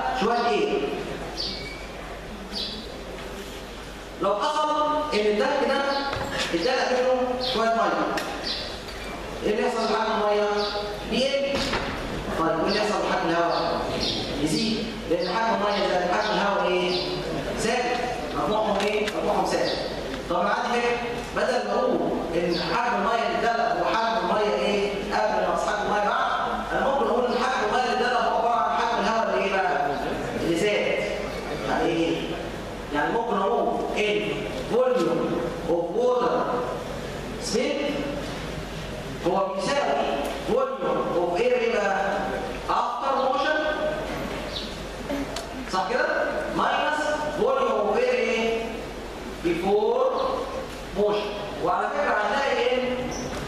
[SPEAKER 1] اتدلق منه شويه ميه ايه اللي يحصل لحجم الميه؟ بيقل طيب وايه اللي يحصل لحجم الهواء؟ يزيد لان حجم الميه زائد حجم الهواء ايه؟ ثابت مجموعهم ايه؟ مجموعهم ثابت طب انا عندي فكره بدل ما اقول ان حجم الميه اللي اتدلق وحجم الميه ايه؟ قبل ما حجم الميه بعد انا ممكن اقول ان حجم الميه اللي اتدلق هو عباره عن حجم الهواء اللي ايه بقى؟ اللي زاد يعني ايه؟ يعني ممكن اقول ان فوليوم اوف ووتر سبيد هو بيساوي فوليوم اوف اير ايه بقى؟ افتر موشن صح كده؟ ماينس فوليوم اوف اير ايه؟ بيفور موشن وعلى فكره هنلاقي ان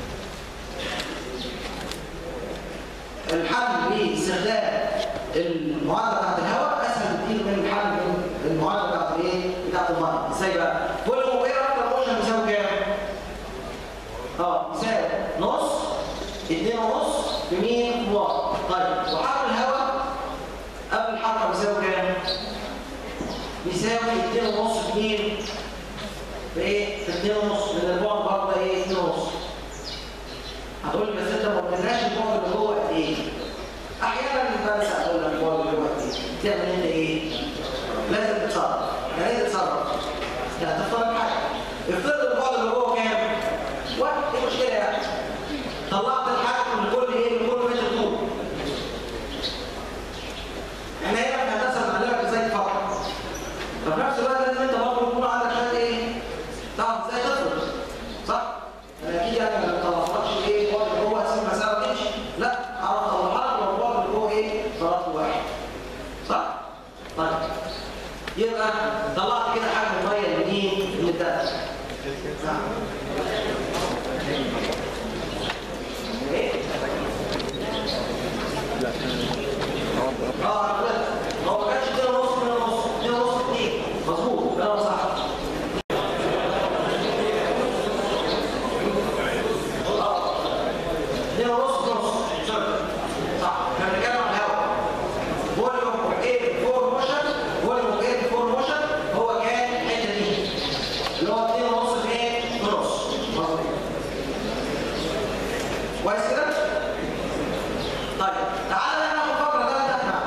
[SPEAKER 1] الحل باستخدام المعادله بتاعت الهواء اسهل بكتير من الحل المعادله بتاعت الايه؟ بتاعت الميه ازاي بقى؟ فوليوم اوف اير افتر موشن بيساوي كام؟ اه يساوي نص اتنين ونص في مين في واحد طيب وحجم الهواء قبل الحركه بيساوي كام؟ بيساوي اتنين ونص في مين؟ في ايه؟ في اتنين ونص لان البعد برضه ايه؟ اتنين ونص هتقول لي بس انت ما قلتلناش البعد اللي جوه قد ايه؟ احيانا بنسى اقول لك البعد اللي جوه قد ايه؟ تعمل انت ايه؟ لازم تتصرف يعني ايه تتصرف؟ يعني تفترض حاجه افترض البعد اللي جوه كام؟ واحد ايه المشكله يعني؟ طلعت الحجم لكل ايه؟ لكل متر طول. احنا هنا في هندسه بنعلمك ازاي تفكر. ففي نفس الوقت لازم انت برضه يكون عندك شويه ايه؟ تعرف ازاي تفرض. صح؟ يعني اكيد يعني ما طلعتلكش ايه؟ البعد اللي جوه هسيب مسافه تمشي. لا اعرف اطلعها لك لو البعد اللي جوه ايه؟ طرف واحد. صح؟ طيب. يبقى طلعت كده حجم الميه اللي مين؟ اللي ده. نعم. ايه؟ اه انا غلطت هو ما كانش 2 ونص 2 ونص 2 ونص 2 مظبوط كلام صح غلط. 2 ونص 2 ونص سوري. صح احنا بنتكلم عن الهواء فوليوم اوف اير فور موشن فوليوم اوف اير فور موشن هو كان الحته دي اللي هو 2 ونص في ايه؟ في نص مظبوط كويس كده؟ طيب تعالى نعمل فقره ثالثه احنا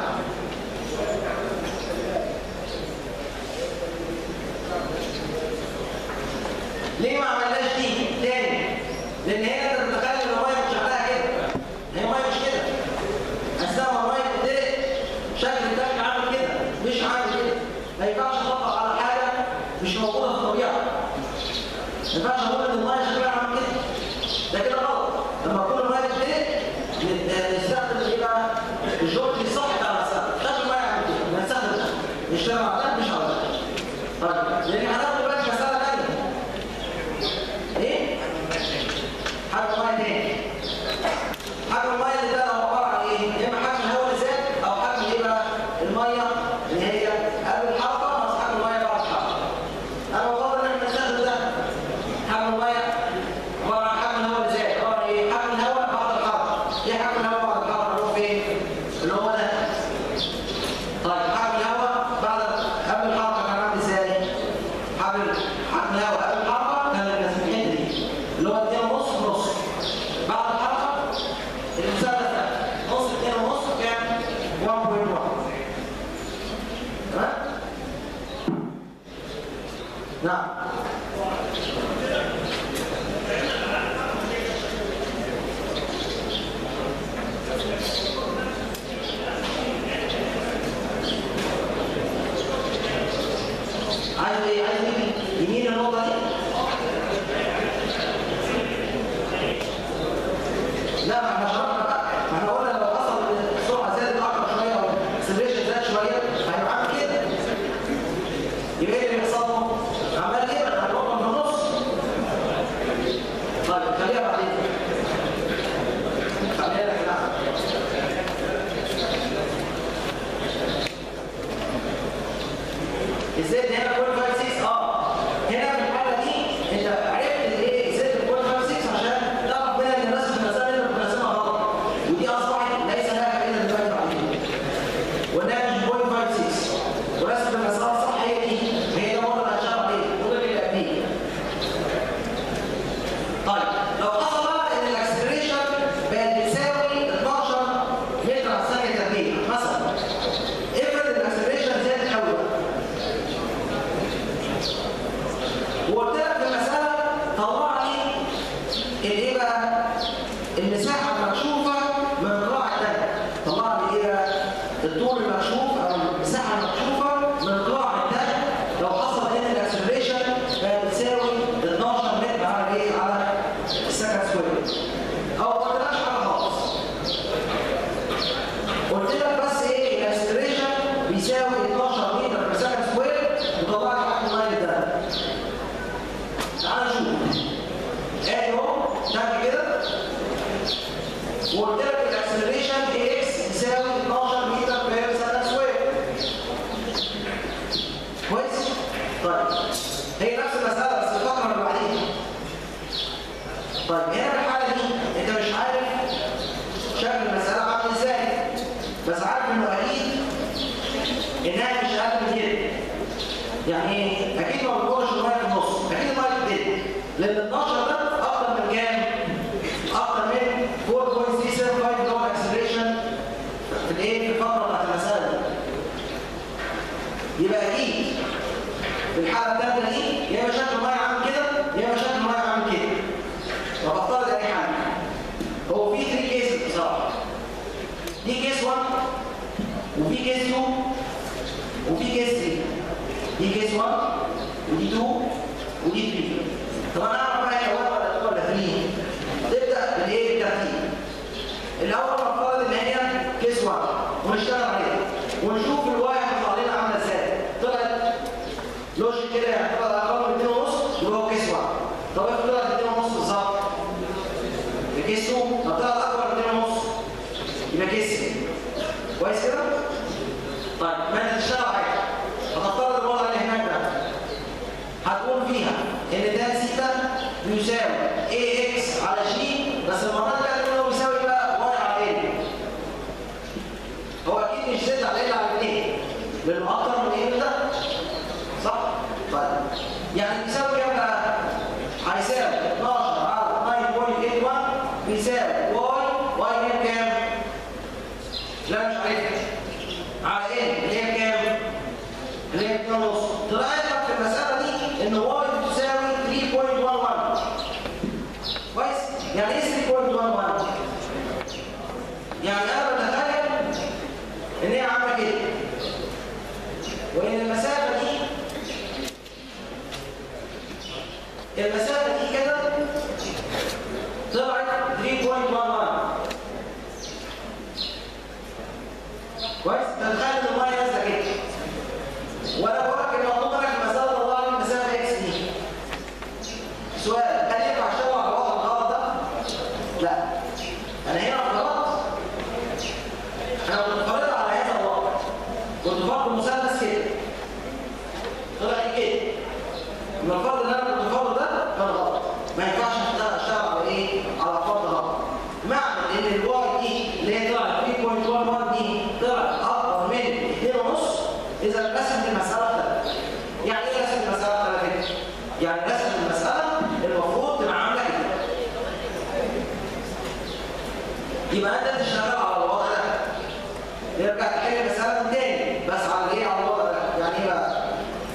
[SPEAKER 1] ليه ما عملناش دي تاني؟ لان هي انت بتتخيل ان الميه مش شكلها كده هي الميه مش كده اثناء ما الميه بتدلق شكل الدلق عامل كده مش عامل كده ما ينفعش اطبق على حاجه مش موجوده في الطبيعه ما ينفعش اقول ان الميه شكلها عامل كده ده كده غلط لما تكون الميه بتدلق نستخدم ايه بقى؟ الجورج الصح بتاع المسألة شكل الميه عامل كده نستخدم ده نشتغل على ده مش على ده طيب لان هناخد دلوقتي مسألة ثانية ايه؟ حجم الميه تاني حجم الميه اللي ده هو عباره عن ايه؟ يا اما حجم الهواء اللي زاد او حجم ايه بقى؟ الميه اللي هي قبل الحركه ناقص حجم الميه بعد الحركه. انا بفضل ان احنا نستخدم ده حجم الميه عباره عن حجم الهواء اللي زاد عباره عن ايه؟ حجم الهواء بعد الحركه. ايه حجم الهواء بعد الحركه؟ اللي هو فين؟ اللي هو ده. طيب حجم الهواء بعد قبل الحركه كان عامل ازاي؟ حجم حجم الهواء قبل الحركه كان في الحته دي اللي هو 2 ونص في نص. بعد الحركه المثلث ده نص 2 ونص كام؟ 1.1 تمام؟ نعم عايز ايه؟ عايز يجي يمين النقطة دي؟ لا ما احنا شرحنا بقى ما احنا قلنا لو حصل السرعة زادت أكتر شوية أو السلريشن زاد شوية هيبقى عامل كده يبقى ايه اللي بيحصل له؟ عمال يبعد عن النقطة من النص طيب خليها بعدين خليها لك نعم ازاي ده هنا كل 5 6 اه هنا في الحاله دي انت عرفت ايه ازاي كل 5 6 عشان تعرف بقى ان الناس في المسألة اللي بتناسبها غلط المساحه المكشوفه من قاع التانك طلع لي ايه بقى؟ الطول المكشوف او المساحه المكشوفه من قاع التانك لو حصل ان الاكسلريشن بتساوي 12 متر على ايه؟ على السكند سكوير او ما طلعش حاجه خالص قلت لك بس ايه الاكسلريشن بيساوي 12 متر في سكند سكوير وطلع لي حجم الميه ده تعال نشوف ادي اهو تاني كده وقلت لك الاكسلريشن اي اكس يساوي 12 متر بير سكند سكوير كويس طيب هي نفس المساله بس الفقره اللي بعديها طيب هنا في الحاله دي انت مش عارف شكل المساله عامل ازاي بس عارف انه اكيد انها مش اقل من كده يعني ايه اكيد ما بتكونش الميه في النص اكيد الميه في الدنيا لان ال 12 ده اكتر من كام اكتر من 4.375 اللي هو الاكسلريشن في الايه في الفتره بتاعت المساله دي يبقى اكيد في الحاله الثالثه دي يا اما شكل الميه عامل كده يا اما شكل الميه عامل كده طب افترض اي حاجه هو في 3 كيسز بصراحه دي كيس 1 وفي كيس 2 وفي كيس 3 دي كيس 1 ودي 2 ودي 3 طب انا اعرف بقى هي 1 ولا 2 ولا 3 تبدا بالايه بالترتيب الاول نفترض ان هي كيس 1 ونشتغل عليها ونشوف الواي هتطلع لنا عامله ازاي طلعت لوجيك كده يعني طلعت اقل من 2 ونص اللي هو كيس 1 طب افرض طلعت 2 ونص بالظبط يبقى كيس 2 طب طلعت اكبر من 2 ونص يبقى كيس 3 كويس كده طيب ما انت تشتغل عليها هتفترض الوضع اللي هناك ده هتقول فيها ان ده سيتا بيساوي اي اكس على جي بس المره دي بقى انه بيساوي بقى واي على ال هو اكيد مش زد على ال على 2 لانه اكتر من ايه ده صح طيب يعني بيساوي كام بقى هيساوي 12 على 9.81 بيساوي واي واي هي كام لا مش عارفها على ايه اللي هي كام اللي هي 2 ونص طلعت لك في المساله دي ان واي تساوي 3.11 كويس يعني ايه 3.11 يعني انا بتخيل ان هي عامله كده وان المسافه دي المسافه دي كده طلعت 3.11 كويس تتخيل ان الميه نازله كده وانا بقول لك ان مطلوب منك المساله تطلع لي المسافه اكس دي سؤال هل ينفع اشتغل على الوضع الغلط ده؟ لا انا هنا غلط انا كنت فارض على هذا الوضع كنت فارض مثلث كده طلع لي كده يبقى الفرض اللي انا كنت فارضه ده كان غلط ما ينفعش اشتغل اشتغل على ايه؟ على فرض غلط معنى ان الواي دي اللي هي طلعت 3.11 دي طلعت اكبر من 2.5 اذا رسمت المساله اختلفت يعني ايه رسمت المساله اختلفت؟ يعني رسمت المساله المفروض تبقى عامله كده يبقى انت تشتغل على الوضع ده يرجع تحل المساله من تاني بس على ايه على الوضع ده يعني ايه بقى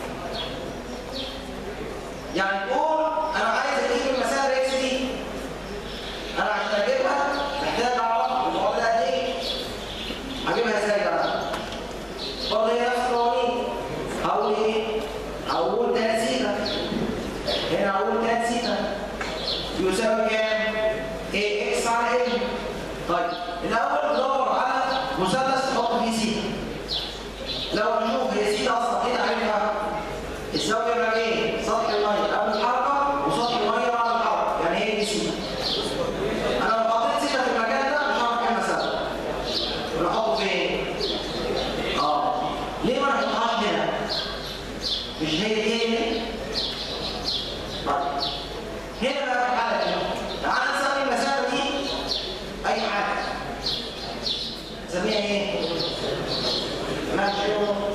[SPEAKER 1] يعني تقول انا عايز اجيب المساله اكس دي انا عشان اجيبها محتاج اعرف الوضع ده قد ايه هجيبها ازاي بقى برضه هي نفس القوانين هقول ايه هقول تان سيتا هنا هقول تان سيتا يساوي كام ايه اكس على ال طيب الاول ندور على مثلث نحط فيه سيتا لو نشوف هي سيتا اصلا كده عارفها الزاويه ما بين سطح الميه قبل الحركه وسطح الميه بعد الحركه يعني هي دي سيتا انا لو حطيت سيتا في المكان ده مش هعرف كام مسافه ونحطه فين اه ليه ما نحطهاش هنا مش هي دي هنا طيب هنا بقى في الحاله دي تعال نسمي المسافه دي اي حاجه نسميها ايه ماشي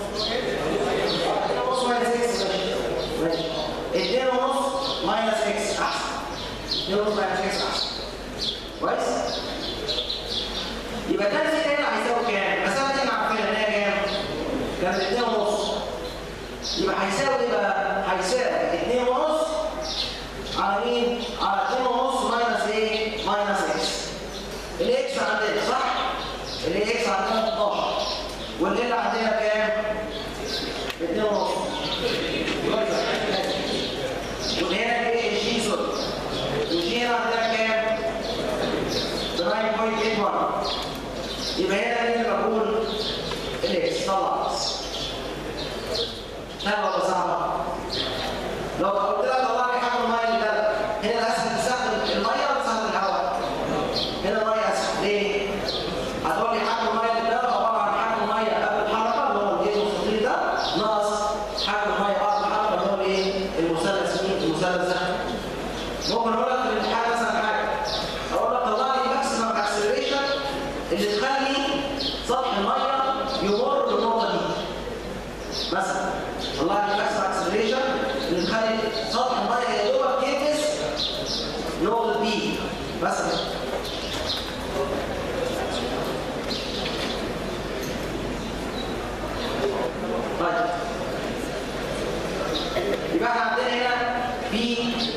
[SPEAKER 1] ونص ماينس 6 ماشي 2 ونص ماينس اكس احسن 2 ونص ماينس اكس احسن كويس يبقى ده زي هنا هيساوي كام؟ المسافه دي معرفينها ان هي كام؟ كانت 2 ونص يبقى هيساوي ايه بقى؟ هيساوي 2 ونص على مين؟ على 2 ونص ماينس ايه؟ ماينس اكس الاكس عندنا صح؟ الاكس عندنا 12 والال عندنا كام؟ 2 ونص وهنا ايه الجي سوري والجي هنا عندنا كام؟ 9.81 يبقى هنا مين المقبول؟ الاكس طلع سهل ولا صعب؟ لو قلت لك طلع لي حجم الميه اللي ده هنا الاسهل تستخدم الميه ولا تستخدم الهواء؟ هنا الميه اسهل ليه؟ هتقول لي حجم الميه اللي ده عباره عن حجم الميه قبل الحركه اللي هو الجيش المستطيل ده ناقص حجم الميه بعد الحركه اللي هو الايه؟ المثلث مين؟ المثلث ده ممكن اقول لك في الامتحان مثلا حاجه اقول لك طلع لي ماكسيمم اكسلريشن اللي تخلي سطح الميه يمر بالنقطه دي مثلا طلع لي ماكسيمم اكسلريشن اللي تخلي سطح الميه يا دوبك يلمس نقطه بي مثلا طيب يبقى احنا عندنا هنا في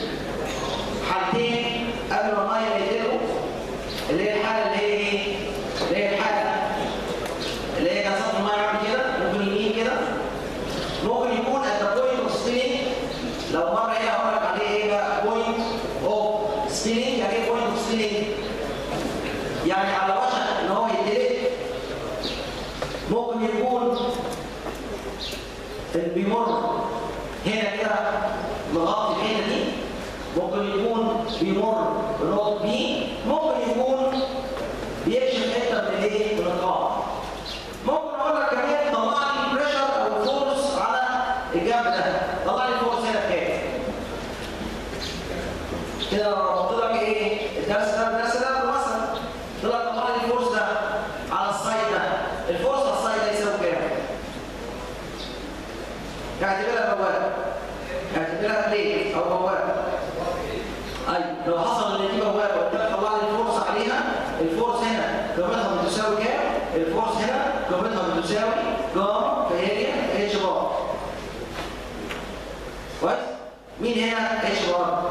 [SPEAKER 1] حالتين قبل ما الميه ينزلوا اللي هي الحاله اللي هي ايه؟ اللي هي الحاله اللي هي كان سطح الميه عامل كده ممكن يمين كده ممكن يكون at the point of spinning لو مره هنا هقول لك عليه ايه بقى point of spinning يعني ايه point of spinning؟ يعني على وشك ان هو يتدلق ممكن يكون اللي بيمر هنا كده مغطي الحته دي ممكن يكون بيمر بنقط بي ممكن يكون بيكشف حته من الايه؟ من القاع ممكن اقول لك كمان طلع لي بريشر او فورس على الجنب ده طلع لي فورس هنا كام كده لو ربطت لك ايه الدرس ده الدرس ده مثلا طلع طلع لي الفورس ده على السايد ده الفورس على السايد ده يساوي كام اعتبرها بوابه اعتبرها بليت او بوابه اي لو حصل ان دي بوابه قلت لك طلع لي الفورس عليها الفورس هنا قيمتها بتساوي كام الفورس هنا قيمتها بتساوي جام في اريا اتش بار كويس مين هنا اتش بار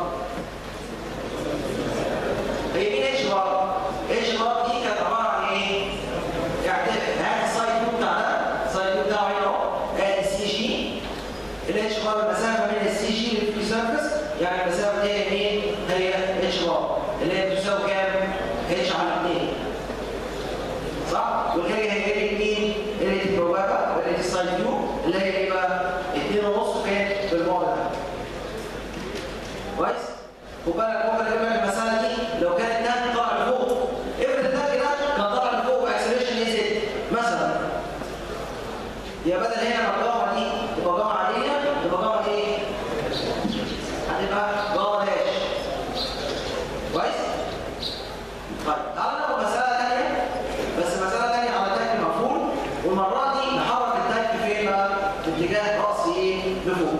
[SPEAKER 1] هي مين اتش بار اتش بار دي كانت عباره عن ايه اعتبر هات السايد فيو بتاع ده السايد فيو بتاعه هنا اهو ادي السي جي الاتش بار المسافه بين السي جي والفري سيرفيس يعني المسافه دي هي مين هي اتش بار اللي هي بتساوي كام اتش على 2 صح والخارج هيجي مين اللي هي البوابه اللي هي السايد فيو اللي هي ايه بقى 2 ونص فين في البعد ده كويس وبالك ممكن اجيب لك المساله دي لو كان التانك طالع لفوق افرض التانك ده كان طالع لفوق باكسلريشن ايه زد مثلا يا بدل هنا ما الجامعه دي تبقى جامعه عاديه تبقى جامعه ايه؟ هتبقى جامعه داش كويس؟ طيب تعالى ناخد مساله ثانيه بس مساله ثانيه على تانك مقفول والمره دي نحرك التانك فين بقى؟ في اتجاه راس ايه؟ لفوق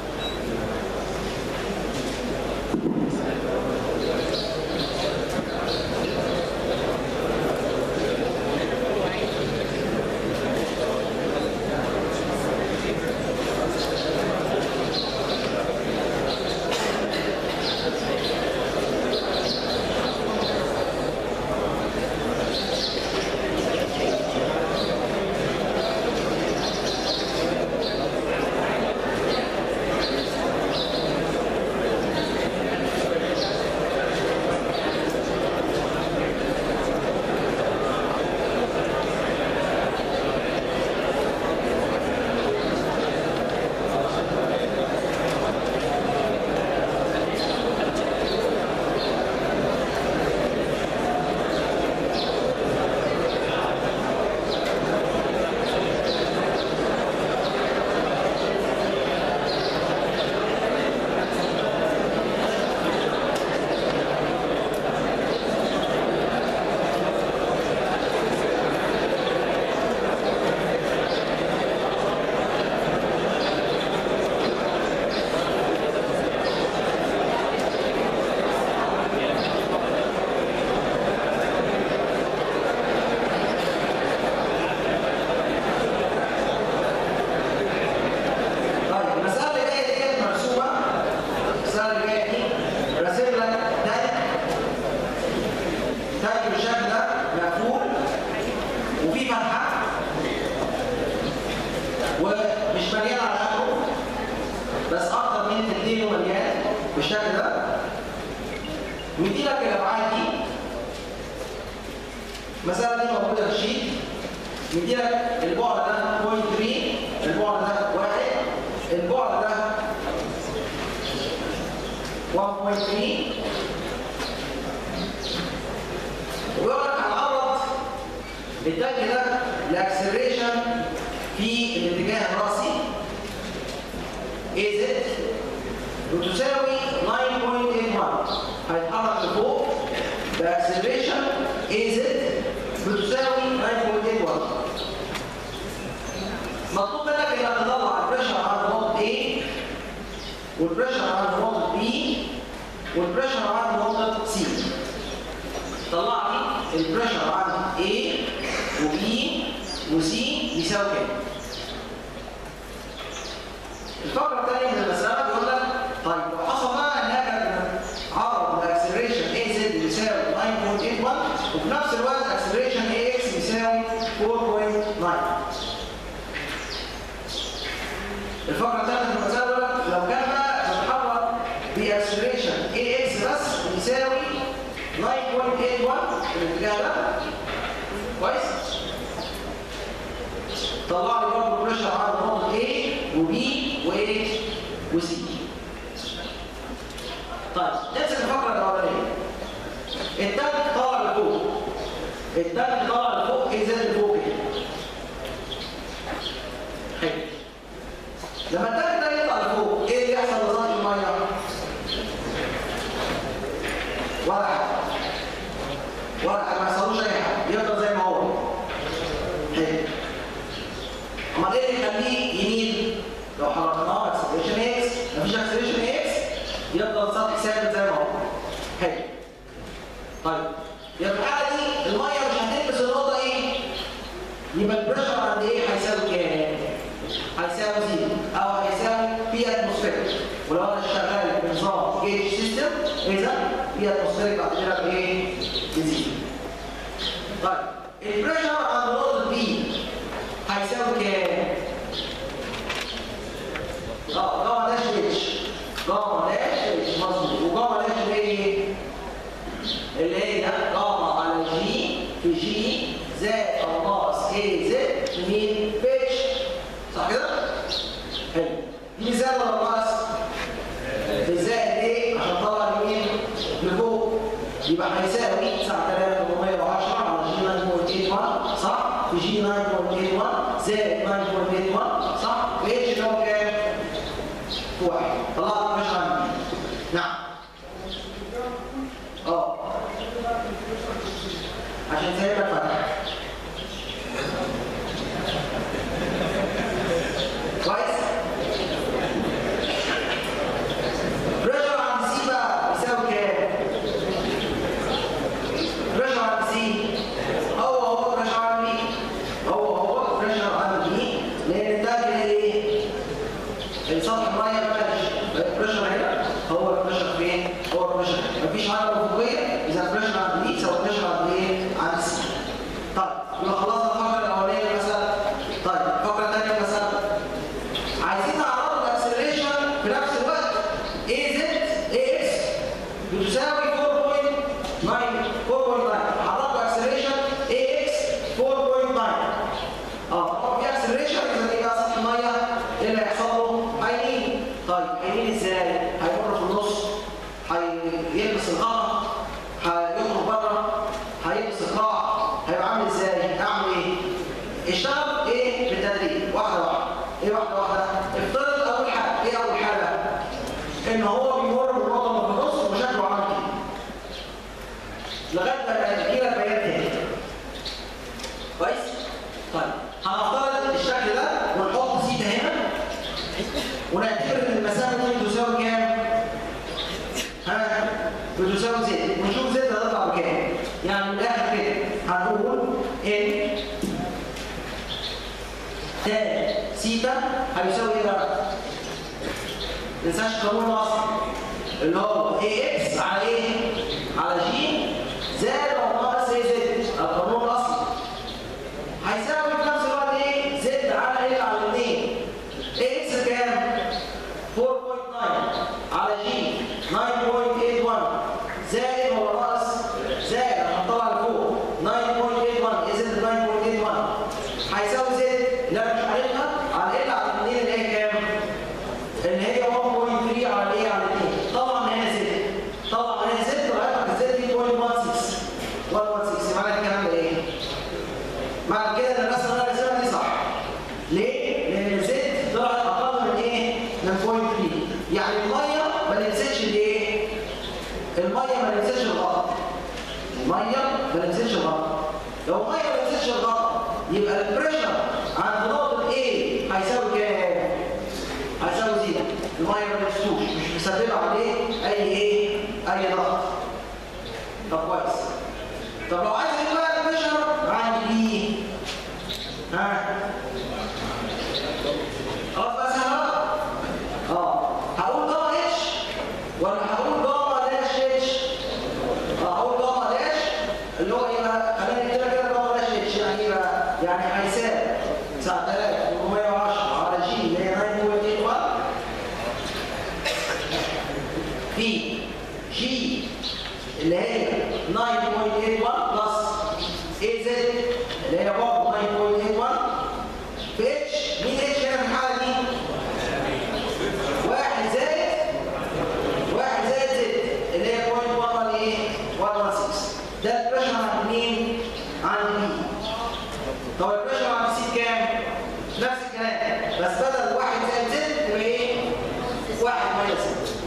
[SPEAKER 1] طيب المسألة اللي جاية دي كانت مرسومة المسألة اللي جاية دي راسم لك تانك تانك بالشكل ده مقفول وفي فتحه ومش مليان على اخره بس اكتر من تلتين مليان بالشكل ده مديلك الابعاد دي المساله دي موجوده في الشيت مديلك البعد ده 0.3 البعد ده واحد البعد ده 1.3 ويقول لك هنعرض التانك ده لاكسلريشن في الاتجاه الراسي AZ بتساوي 9.81 هيتحرك لفوق باكسلريشن AZ بتساوي 9.81 مطلوب منك انك تطلع البريشر عند نقطة A والبريشر عند نقطة B والبريشر عند نقطة C طلع لي البريشر عند A و B و C يساوي كام؟ الفقرة الثانية من المسألة بيقول لك طيب لو حصل بقى ان كان عرض الاكسلريشن AZ يساوي 9.81 وفي نفس الوقت الاكسلريشن AX يساوي 4.9 الفقرة الثالثة من المسألة بيقول لك لو كان بقى بتحرك باكسلريشن AX بس يساوي 9.81 في الاتجاه ده كويس؟ طلع لي برضه بريشر على نقطة A و B و A و C. طيب نمسك الفقرة الأولانية. التانك طالع لفوق. التانك طالع لفوق إيه زاد لفوق كده. حلو. لما التانك ده يطلع لفوق إيه اللي يحصل لسطح المية؟ ولا حاجة. ولا حاجة ما يحصلوش أي حاجة. يفضل زي ما هو. حلو. امال ايه اللي يخليه يميل لو حركناه اكسلريشن اكس مفيش اكسلريشن اكس يفضل سطح ثابت زي ما هو حلو طيب يبقى في الحاله دي الميه مش هتلبس النقطه ايه يبقى البريشر عند ايه هيساوي كام هيساوي زيرو او هيساوي في اتموسفير ولو انا شغال بنظام جيج سيستم اذا في اتموسفير بعتبرها بايه بزيرو طيب البريشر عند نقطه بي هيساوي كام؟ اه جاما داش اتش جاما داش اتش مظبوط وجاما داش اللي هي ايه؟ اللي هي ده جاما على جي في جي زائد او ناقص اي زد في مين؟ في اتش صح كده؟ حلو دي زائد ولا ناقص؟ في زائد ايه؟ عشان طلع يمين لفوق يبقى هيساوي 9410 على جي 9.81 صح؟ في جي 9.81 زائد 9.81 صح؟ في اتش اللي هو كام؟ واحد طلعت مش عندي نعم اه عشان سايبك فتح كويس؟ بريشر عند سي بقى يساوي كام؟ بريشر عند سي هو هو بريشر عند بي هو هو بريشر عند بي لان ده ايه؟ السطح الميه ماشي البريشر هنا هو البريشر فين؟ هو البريشر مفيش حاجه افقيه اذا البريشر عند بي يساوي البريشر عند ايه؟ عند سي طيب يبقى خلصنا الفقره الاولانيه مثلا طيب الفقره الثانيه مثلا عايزين نعرض الاكسلريشن في نفس الوقت اي زد اي اكس بتساوي 4.9 4.9 حركوا اكسلريشن اي اكس 4.9 اه طبعا في اكسلريشن اذا ايه بقى سطح الميه ايه اللي هيحصل له؟ هيميل طيب هيميل ازاي؟ هيمر في النص هيلبس الغطا هيخرج بره هيلبس القاع هيبقى عامل ازاي؟ اعمل ايه؟ اشتغل ايه بالتدريج واحده واحده ايه واحده واحده؟ افترض اول حاجه ايه اول حاجه؟ ان هو بيمر بالنقطه اللي في النص وشكله عامل كده لغايه ما يجي لك بيان تاني كويس؟ طيب هنفترض الشكل ده ونحط سيتا هنا ونعتبر ان المسافه دي بتساوي كام؟ ها؟ بتساوي زد ونشوف زد هتطلع بكام؟ يعني من الاخر كده هنقول ان تان سيتا هيساوي ايه بقى؟ ما تنساش قانون الاصل اللي هو اي اكس على ايه؟ على جي زائد او ناقص اي زد القانون معنى كده ان الرسمه اللي انا راسمها دي صح ليه؟ لان الزيت طلعت اقل من ايه؟ من 0.3 يعني الميه ما لمستش الايه؟ الميه ما لمستش الغطا الميه ما لمستش الغطا لو الميه ما لمستش الغطا يبقى البريشر عند نقطه A هيساوي كام؟ هيساوي زيرو الميه ما لمستوش مش مسببه عليه اي ايه؟ اي ضغط طب كويس طب لو عايز اجيب بقى البريشر عندي بي ها خلاص بقى سهله اه هقول جاما اتش ولا هقول جاما داش اتش اه هقول جاما داش اللي هو ايه بقى خلينا كده كده جاما داش اتش يعني ايه بقى يعني هيساوي 9410 على جي اللي هي 9.81 في جي اللي هي 9.81 بلس اي زد اللي هي برضه 9.81 في اتش مين اتش هنا في الحاله دي؟ واحد زائد واحد زائد زد اللي هي 0.1 ايه؟ 116 ده البريشر عند مين؟ عند مين؟ طب البريشر عند سي كام؟ نفس الكلام بس بدل واحد زائد زد يبقى ايه؟ واحد ماينس زد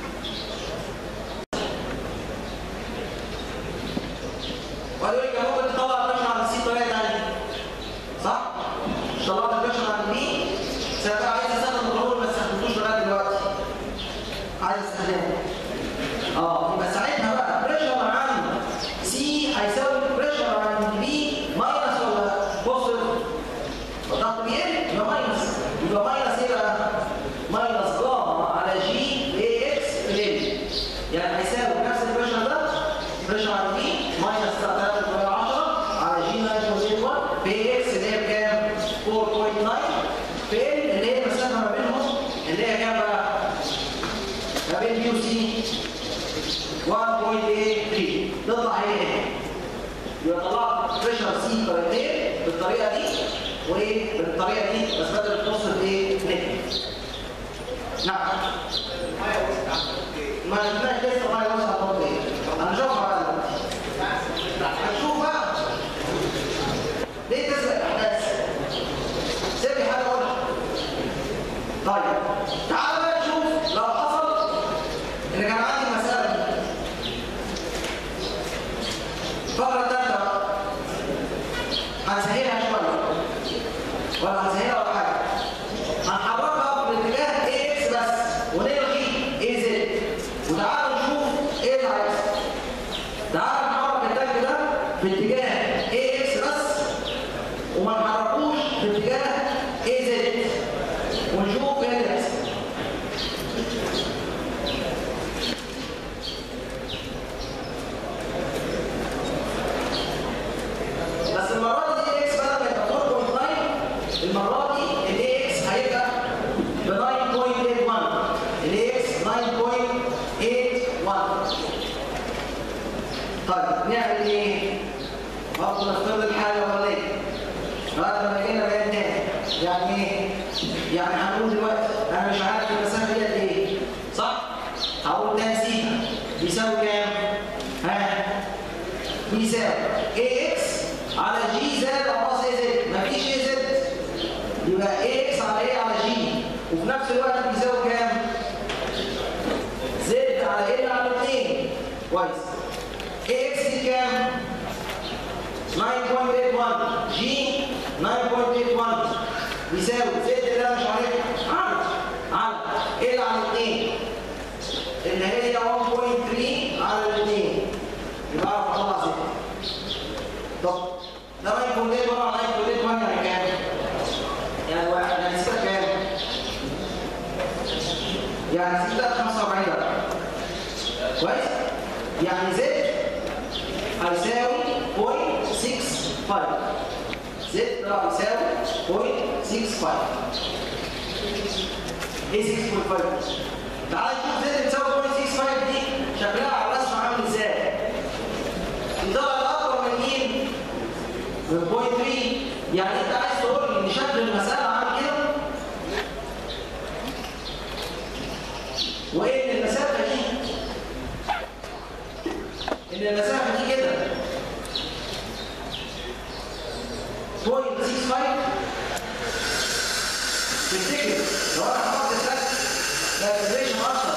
[SPEAKER 1] وقالوا لي كان ممكن تطلع البريشر عند سي بطريقه ثانيه صح؟ مش طلعت البريشر عند مين؟ ساعتها عايز استخدم الهرمون ما استخدمتوش لغايه دلوقتي عايز استخدمه اه يبقى ساعتها بقى بريشر عند سي هيساوي بريشر عند بي ماينس ولا بوزيتيف؟ الضغط بيقل يبقى ماينس يبقى ماينس ايه بقى؟ ماينس جاما على جي اي اكس ال يعني هيساوي نفس البريشر ده بريشر عند بي ماينس 310 على جي 9.81 بي اكس اللي هي بكام؟ 4.9 في ال اللي هي المسافه ما بينهم اللي هي كام بقى؟ ما بين بي وسي 1.83 تطلع هي ايه؟ يبقى طلعت بريشر سي بطريقتين بالطريقه دي وايه بالطريقه دي بس بدل الفصل ايه نيجاتيف نعم ما عندناش لسه ما يوصل لنقطه ايه هنشوفها بقى دلوقتي هنشوف بقى ليه تسبق الاحداث سيب لي حاجه اقولها طيب تعال بقى نشوف لو حصل ان كان عندي المساله دي الفقره الثالثه بقى هنسهلها شويه ولا هنسهلها ولا حاجه هنحركها باتجاه اي اكس بس ونلغي اي زد وتعالوا نشوف ايه اللي هيحصل تعالوا نحرك التانك ده في اتجاه اي اكس بس وما نحركوش في اتجاه اي زد ونشوف ايه اللي هيحصل بس المره دي الاكس بدل ما يبقى 4.9 المره دي الاكس هيبقى ب 9.81 الاكس 9.81 طيب نعمل ايه؟ برضه نفترض الحاله الاولانيه بعد ما جينا بيان تاني يعني ايه؟ يعني هنقول دلوقتي انا مش عارف المسافه دي قد ايه صح؟ هقول تاني سيتا بيساوي كام؟ ها؟ بيساوي اي اكس على جي زائد ناقص اي زد مفيش اي زد يبقى اي اكس على ايه على جي وفي نفس الوقت بيساوي كام؟ زد على ال على 2 كويس اي اكس دي كام؟ 9.81 جي 9.81 بيساوي زد اللي انا مش عارفها عدد عدد ال على 2 اللي هي 1.3 على 2 يبقى اعرف اطلع زد طب ده 9.81 على 9.81 يعني كام؟ يعني واحد يعني ستة كام؟ يعني ستة 45 درجة كويس؟ يعني زد هيساوي 0.65 زد راح يساوي 0.65 ايه 6.5 تعال نشوف زد بتساوي 0.65 دي شكلها على الرسم عامل ازاي الدرجة الأكبر من مين؟ من 0.3 يعني انت عايز تقول لي ان شكل المسألة عامل كده وان المسافة دي ان المسافة دي كده تفتكر لو انا حطيت الفك فاكريشن اكتر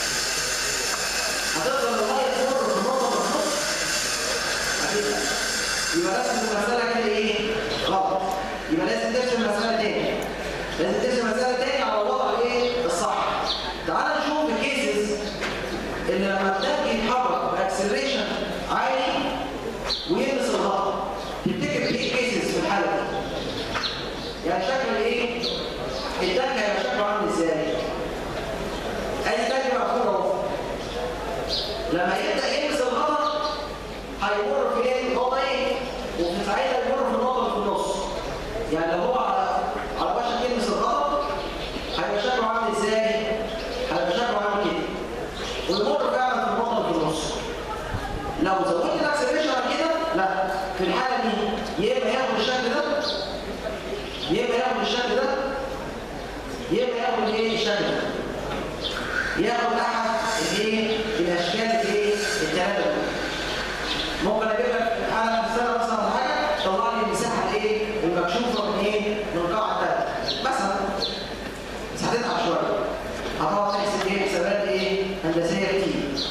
[SPEAKER 1] هتفضل الميه تمر في النقطه في النص اكيد لا يبقى لازم المساله كده ايه غلط يبقى لازم ترسم المساله تاني لازم ترسم المساله تاني على الوضع الايه الصح تعال نشوف الكيسز اللي لما التانك يتحرك باكسلريشن عالي ويلبس الغطا تفتكر ايه كيسز في الحاله دي يعني شكل ايه التانك هيبقى شكله عامل ازاي ادي تانك مقفول اهو لما يبدا يلبس الغطا هيمر في ايه النقطه ايه وفي ساعتها يمر في النقطه اللي في النص يعني لو هو على على وشك يلبس الغطا هيبقى شكله عامل ازاي هيبقى شكله عامل كده ويمر فعلا في النقطه اللي في النص لو زودت الاكسلريشن عن كده لا في الحاله دي يا اما ياخد الشكل ده يا اما ياخد الشكل ده يا اما ياخد ايه الشكل ده ياخد احد الايه الاشكال الايه الثلاثه دول ممكن اجيب لك حاله في السنه مثلا ولا حاجه تطلع لي المساحه الايه المكشوفه من ايه من القاعه الثالثه مثلا بس هتتعب شويه هتقعد تحسب ايه حسابات ايه هندسيه كتير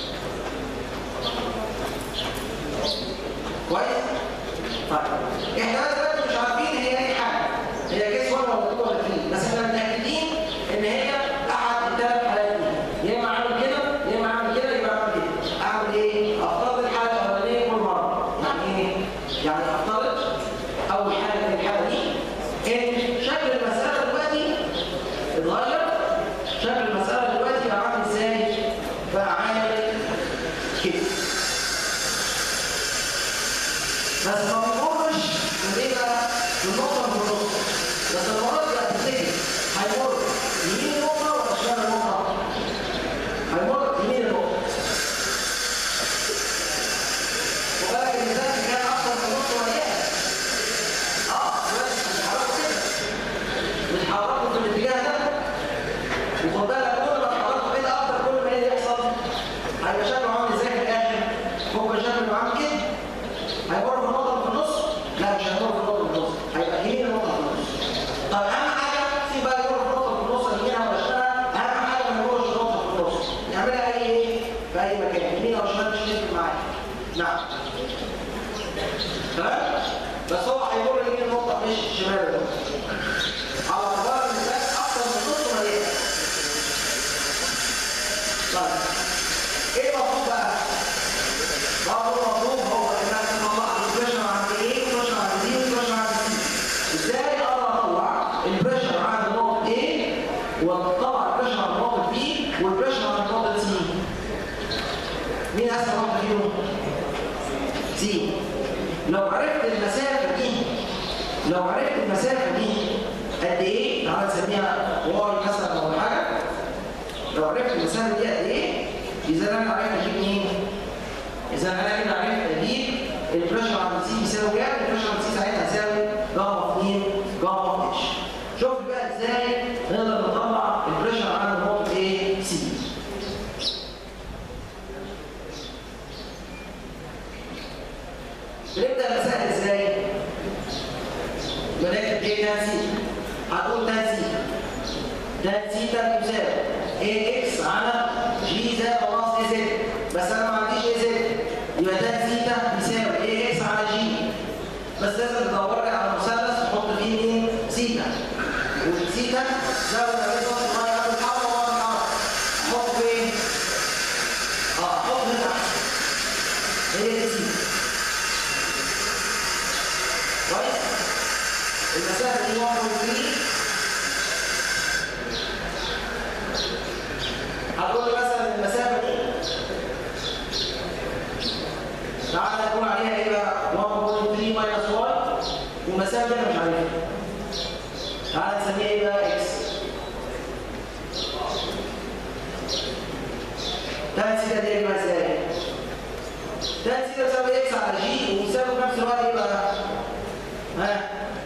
[SPEAKER 1] كويس طيب احنا دلوقتي مش عارفين هي اي حاجه هي كيس 1 ولا 2 ولا 3 بس احنا متاكدين ان هي احد الثلاث حالات دي يا اما اعمل كده يا اما اعمل كده يبقى اعمل كده اعمل ايه افترض الحاله الاولانيه كل مره يعني ايه يعني افترض اول حاله من الحاله دي ان شكل المساله دلوقتي اتغير شكل المساله دلوقتي بقى عامل ازاي بقى عامل كده بس ما بيمرش من ايه بقى؟ من نقطة من النص بس المرة دي هتفتكر هيمر يمين النقطة ولا شمال النقطة؟ هيمر يمين النقطة وبالك ان ده كان اكتر من نص مليان اه دلوقتي بيتحركوا كده بيتحركوا في الاتجاه ده وخد بالك كل ما اتحركوا كده اكتر كل ما ايه اللي يحصل هيبقى شكله عامل ازاي في الاخر؟ ممكن شكله عامل كده هيمر في النقطة اللي في النص؟ لا مش هيمر في النقطة اللي في النص، هيبقى يمين النقطة اللي في النص. طب أهم حاجة في بقى يمر في النقطة اللي في النص يمينها ولا شمالها، أهم حاجة ما يمرش في النقطة اللي في النص، يعملها أي إيه؟ في أي مكان، يمين أو شمال مش هتفرق معايا. نعم. تمام؟ بس هو هيمر يمين النقطة مش شمال النقطة. على اعتبار إن ده أكتر من نص مليان. طيب. إيه المفروض بقى؟ برضه المطلوب هو انك تطلع البريشر عند ايه والبريشر عند دي والبريشر عند سي ازاي اقدر اطلع البريشر عند نقطه ايه واطلع البريشر عند نقطه بي والبريشر عند نقطه سي مين اسهل واحده فيهم سي لو عرفت المسافه دي لو عرفت المسافه دي قد ايه تعالى نسميها واي مثلا او حاجه لو عرفت المسافه دي قد ايه اذا انا عرفت اجيب مين إذا أنا كده عرفت أجيب البريشر عند سي بيساوي كام؟ البريشر عند سي ساعتها هيساوي جاما في 2 جاما في اتش. شوف بقى إزاي نقدر نطلع البريشر عند نقطة إيه؟ سي. بنبدأ المسائل إزاي؟ بنكتب إيه تان سي؟ هتقول تان سي. تان سيتا بيساوي ايه اكس على جي زائد ناقص ايه زد بس انا ما عنديش ايه زد يبقى ده زيتا بيساوي ايه اكس على جي بس لازم تدور لي على مثلث تحط فيه مين سيتا والسيتا زاويه ما بين نقطه الميه قبل الحركه وبعد الحركه احط فين؟ اه احط من تحت هي دي سيتا كويس؟ المسافه دي 1.3 هتقول لي مثلا المسافه دي تعالى نقول عليها ايه بقى 1.3 ماينس واي والمسافه دي انا مش عارفها تعالى نسميها ايه بقى اكس تان سيتا دي ايه بقى ازاي؟ تان سيتا بتساوي اكس على جي وبتساوي في نفس الوقت ايه بقى؟ ها؟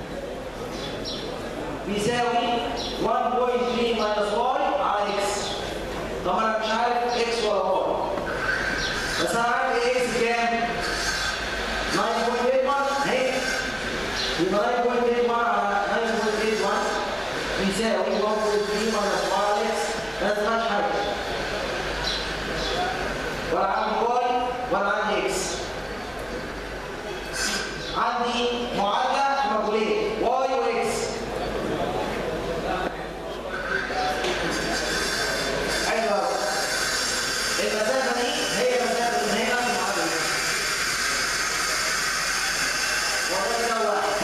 [SPEAKER 1] بيساوي 1.3 ماينس واي على اكس طب انا مش عارف اكس ولا واي بس انا عارف ايه اكس كام 9.81 اهي يبقى 9.81 على 9.81 يساوي 1.3 minus 1x ما تسمعش حاجة ولا عندي y ولا عندي x عندي معادلة مجهولين y و x حلو قوي المسافة دي هي مسافة من هنا في المعادلة دي والله كده واحد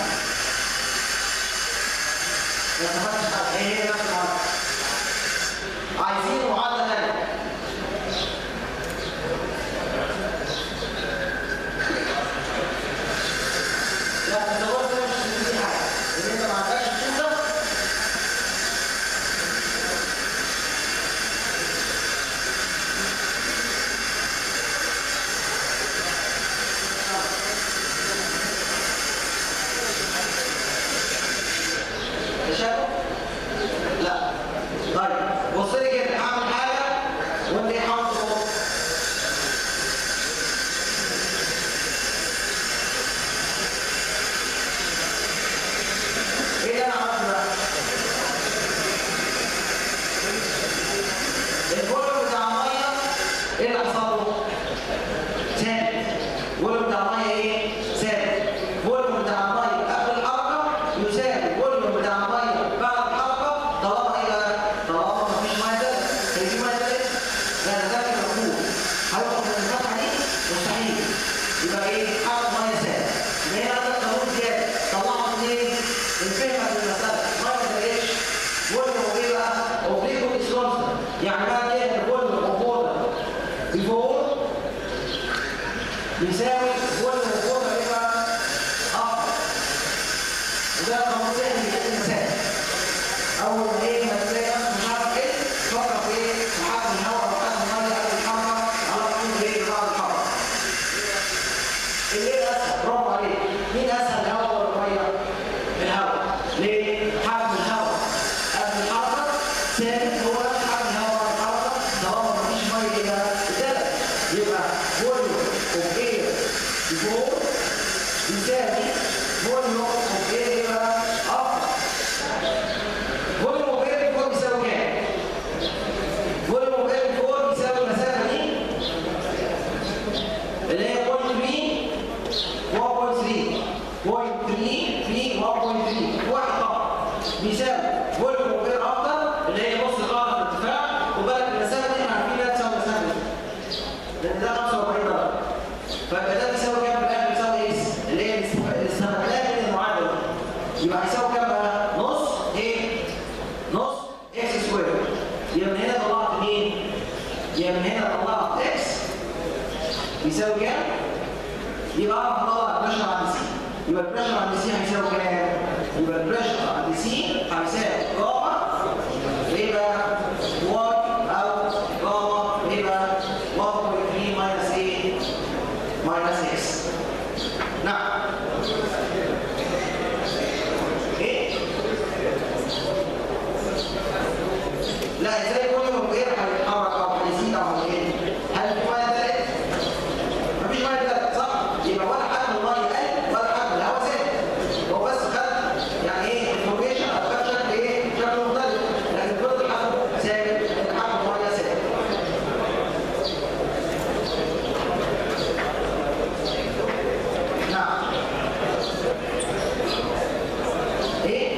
[SPEAKER 1] ما استفدتش حاجة هي هي نفس المعادلة عايزين معادلة تانية لا التصور ده مش هتدي حاجة لأن أنت ما عندكش الشدة تشابه؟ لا طيب بص لي كده هعمل حاجه وانت حاول تظبط ايه اللي انا عملته بقى؟ الفوليوم بتاع الميه ايه اللي حصل له؟ ثابت الفوليوم بتاع الميه ايه؟ ثابت الفوليوم بتاع الميه قبل الحركه يساوي الفوليوم بتاع الميه بعد الحركه طالما ايه بقى؟ طالما مفيش ميه تلج هي في ميه تلج؟ لا ده تلج مفهوم هيخرج من الفتحه دي مستحيل يبقى ايه؟ حركه ميه ثابت يبقى هنا عندك قانون زياده طلعت منين؟ الفهم للمساله ما تلاقيش فوليوم ايه بقى؟ اوبليكو اسلومسا يعني بقى كده الفوليوم اوف ووتر بيفور يساوي فوليوم اوف ووتر ايه بقى؟ اكتر وده قانون سهل جدا المسائل اول ما ايه ما تلاقي نفسك مش عارف ايه تفكر في ايه؟ في حجم الهواء او حجم الميه قبل الحركه على طول ايه بعد الحركه الليل اسهل برافو عليك مين اسهل الهواء ولا الميه؟ الهواء ليه؟ حجم الهواء قبل الحركه ثابت هو نفس حجم الهواء بعد الحركه طالما مفيش ميه يبقى ثابت يبقى فوليوم اوف اير بيفور يساوي فوليوم اوف اير يبقى اكتر فوليوم اوف اير بيفور بيساوي كام؟ فوليوم اوف اير بيفور بيساوي المسافه دي اللي هي 0.3 1.3 0.3 في 1.3 واحد طبعا بيساوي فوليوم اوف اير اكتر اللي هي نص القاعده في الارتفاع وبالك المسافه دي احنا عارفين لا تساوي المسافه دي لان ده 45 درجه فيبقى ده بيساوي كام في الاخر بيساوي ايه؟ اللي هي الاستنتاج من المعادله دي يبقى هيساوي كام بقى؟ نص ايه؟ نص اكس سكوير يبقى من هنا طلعت مين؟ يبقى من هنا طلعت اكس يساوي كام؟ يبقى اعرف اطلع البريشر عند سي يبقى البريشر عند سي هيساوي كام؟ يبقى البريشر عند سي هيساوي جاما ايه بقى؟ واي او جاما ايه بقى؟ 1.3 ماينس ايه؟ ماينس اكس نعم ايه؟ لا ازاي كل ما غير هيتحرك او هيزيد او هيقل؟ هل في ميه تلات؟ مفيش ميه تلات صح؟ يبقى ولا حجم الميه قل ولا حجم الهواء زاد هو بس خد يعني ايه انفورميشن او خد شكل ايه؟ شكل مختلف لكن كل الحجم ثابت لان حجم الميه ثابت نعم ايه؟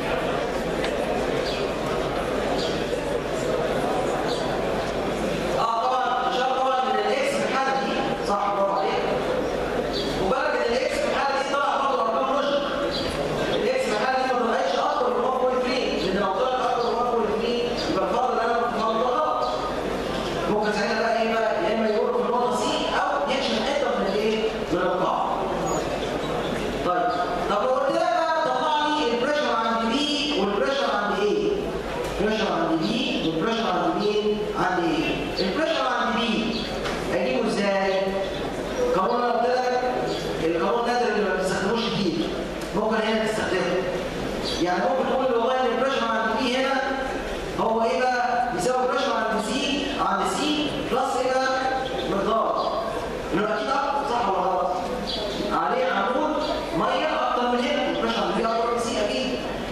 [SPEAKER 1] اه طبعا ان شاء الله طبعا ان الاكس في الحاله دي صح برافو عليك وبالك ان الاكس في الحاله دي طلع برضه ارقام رشد الاكس في الحاله دي ما طلعتش اكتر من 1.3 لان لو طلعت اكتر من 1.3 يبقى الفرض اللي انا كنت فرضه غلط ممكن ساعتها بقى ايه بقى يا اما يقول في النقطه سي او يكشف حته من الايه؟ من القاع طيب طب لو قلت لك بقى طلع لي البريشر عند بي والبريشر عند ايه؟ البريشر عند بي والبريشر عند مين؟ عند ايه؟ البريشر عند بي اجيبه ازاي؟ قانون انا قلت لك القانون نادر اللي ما بنستخدموش كتير ممكن هنا تستخدمه يعني ممكن تقول والله ان البريشر عند بي هنا هو ايه بقى؟ يساوي البريشر عند سي عند سي بلس ايه بقى؟ مقدار انه اكيد اكتر صح ولا غلط؟ عليه عمود ميه اكتر من هنا البريشر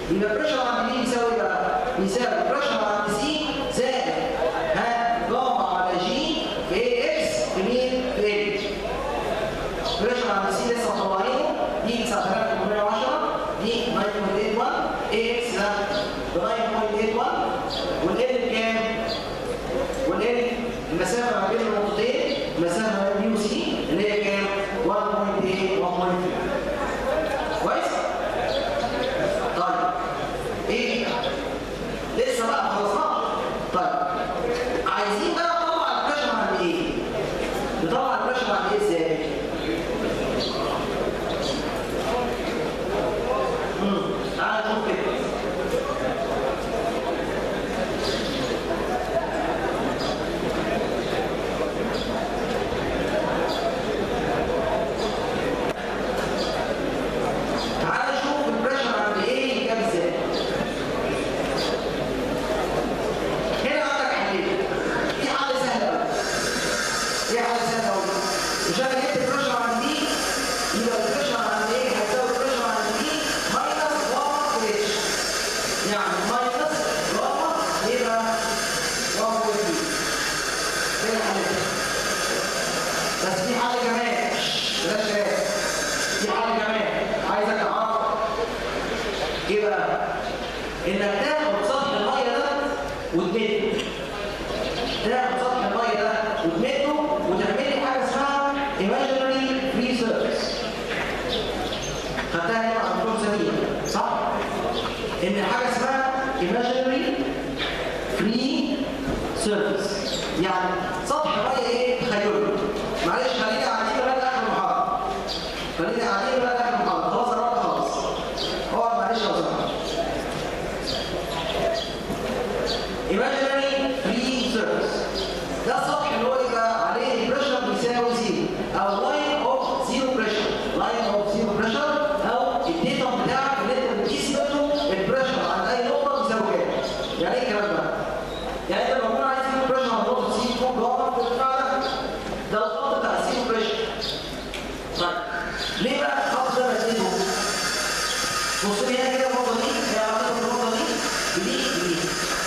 [SPEAKER 1] يبقى البريشر عند دي يساوي ايه بقى؟ يساوي البريشر عند سي زائد ها جاما على جي في اي اكس في مين؟ في ال بريشر عند سي لسه مطلعينه دي 9810 دي 9.81 اي اكس ده ب 9.81 والال بكام؟ والال المسافه ما بين النقطتين المسافه ما بين بي وسي اللي هي كام؟ 1.8 1.3 كويس؟ طيب ايه؟ لسه بقى خلصناش طيب عايزين بقى نطلع البريشر عند ايه؟ نطلع البريشر عند ايه ازاي؟ امم تعالى نشوف كده تعالى نشوف البريشر عند ايه جاب ازاي هنا عندك حلين في حل سهل قوي ايه حل سهل قوي مش انا جبت البريشر عند دي يبقى البريشر عند ايه هيساوي البريشر عند دي ماينس جاما اتش يعني ماينس جاما يبقى 1.3 ايه الحل ده بس في حل كمان بلاش شباب في حل كمان عايزك تعرف ايه بقى انك تاخد سطح الميه ده وتمده تاخد سطح الميه ده وتمده وتعمل لي حاجه اسمها imaginary free surface خدتها هنا مع الدكتور سمير صح ان حاجه اسمها imaginary free surface يعني سطح ميه ايه تخيلي معلش خلينا قاعدين لغايه اخر المحاضره خلينا قاعدين لغايه اخر المحاضره خلاص الوقت خلاص اقعد معلش لو سمحت imaginary free surface ده السطح اللي هو يبقى عليه بريشر بيساوي زيرو او لاين اوف زيرو بريشر لاين اوف زيرو بريشر او الديتم بتاعك اللي انت بتقيس منه البريشر عند اي نقطه بيساوي كام يعني ايه الكلام ده؟ يعني انت لما تكون عايز تجيب بريشر عند نقطه سي فوق جوه في البتاع ده ده الخط بتاع الزيرو بريشر طيب ليه بقى الخط ده بسيبه؟ بص لي هنا كده النقطه دي هي علاقتها بالنقطه دي بدي بدي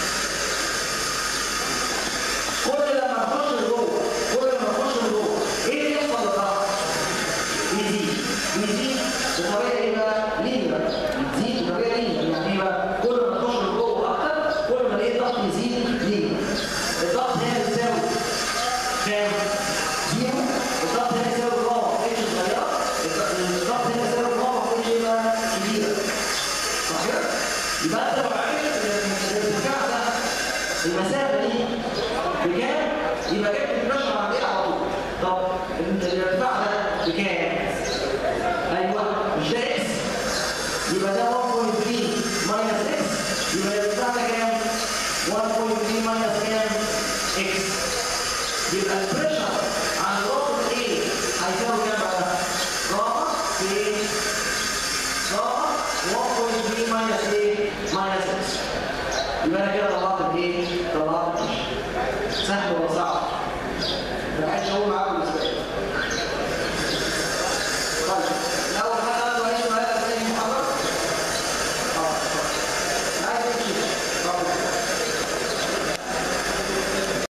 [SPEAKER 1] كل لما تخش لجوه كل لما تخش لجوه ايه اللي يحصل للضغط؟ يزيد يزيد بطريقه ايه بقى؟ لينير يزيد بطريقه لينير يعني ايه بقى؟ كل ما تخش لجوه اكتر كل ما ايه الضغط يزيد لينير الضغط هنا بيساوي كام؟ زيرو الضغط هنا يساوي جرام اتش صغيره الضغط هنا يساوي جرام اتش ايه بقى؟ كبيره صح كده؟ يبقى انت لو عرفت الارتفاع ده المسافه دي بكام؟ يبقى جبت البريشر عند ايه على طول. طب الارتفاع ده بكام؟ ايوه مش ده اكس يبقى ده 1.3 ماينس اكس يبقى الارتفاع ده كام؟ 1.3 ماينس كام؟ اكس يبقى البريشر عند نقطة ايه هيساوي كام بقى؟ جاما في ايه؟ جاما 1.3 ماينس ايه؟ ماينس اكس يبقى انا كده طلعت الايه؟ طلعت البريشر سهل ولا صعب؟ ما عادش اقول معاكم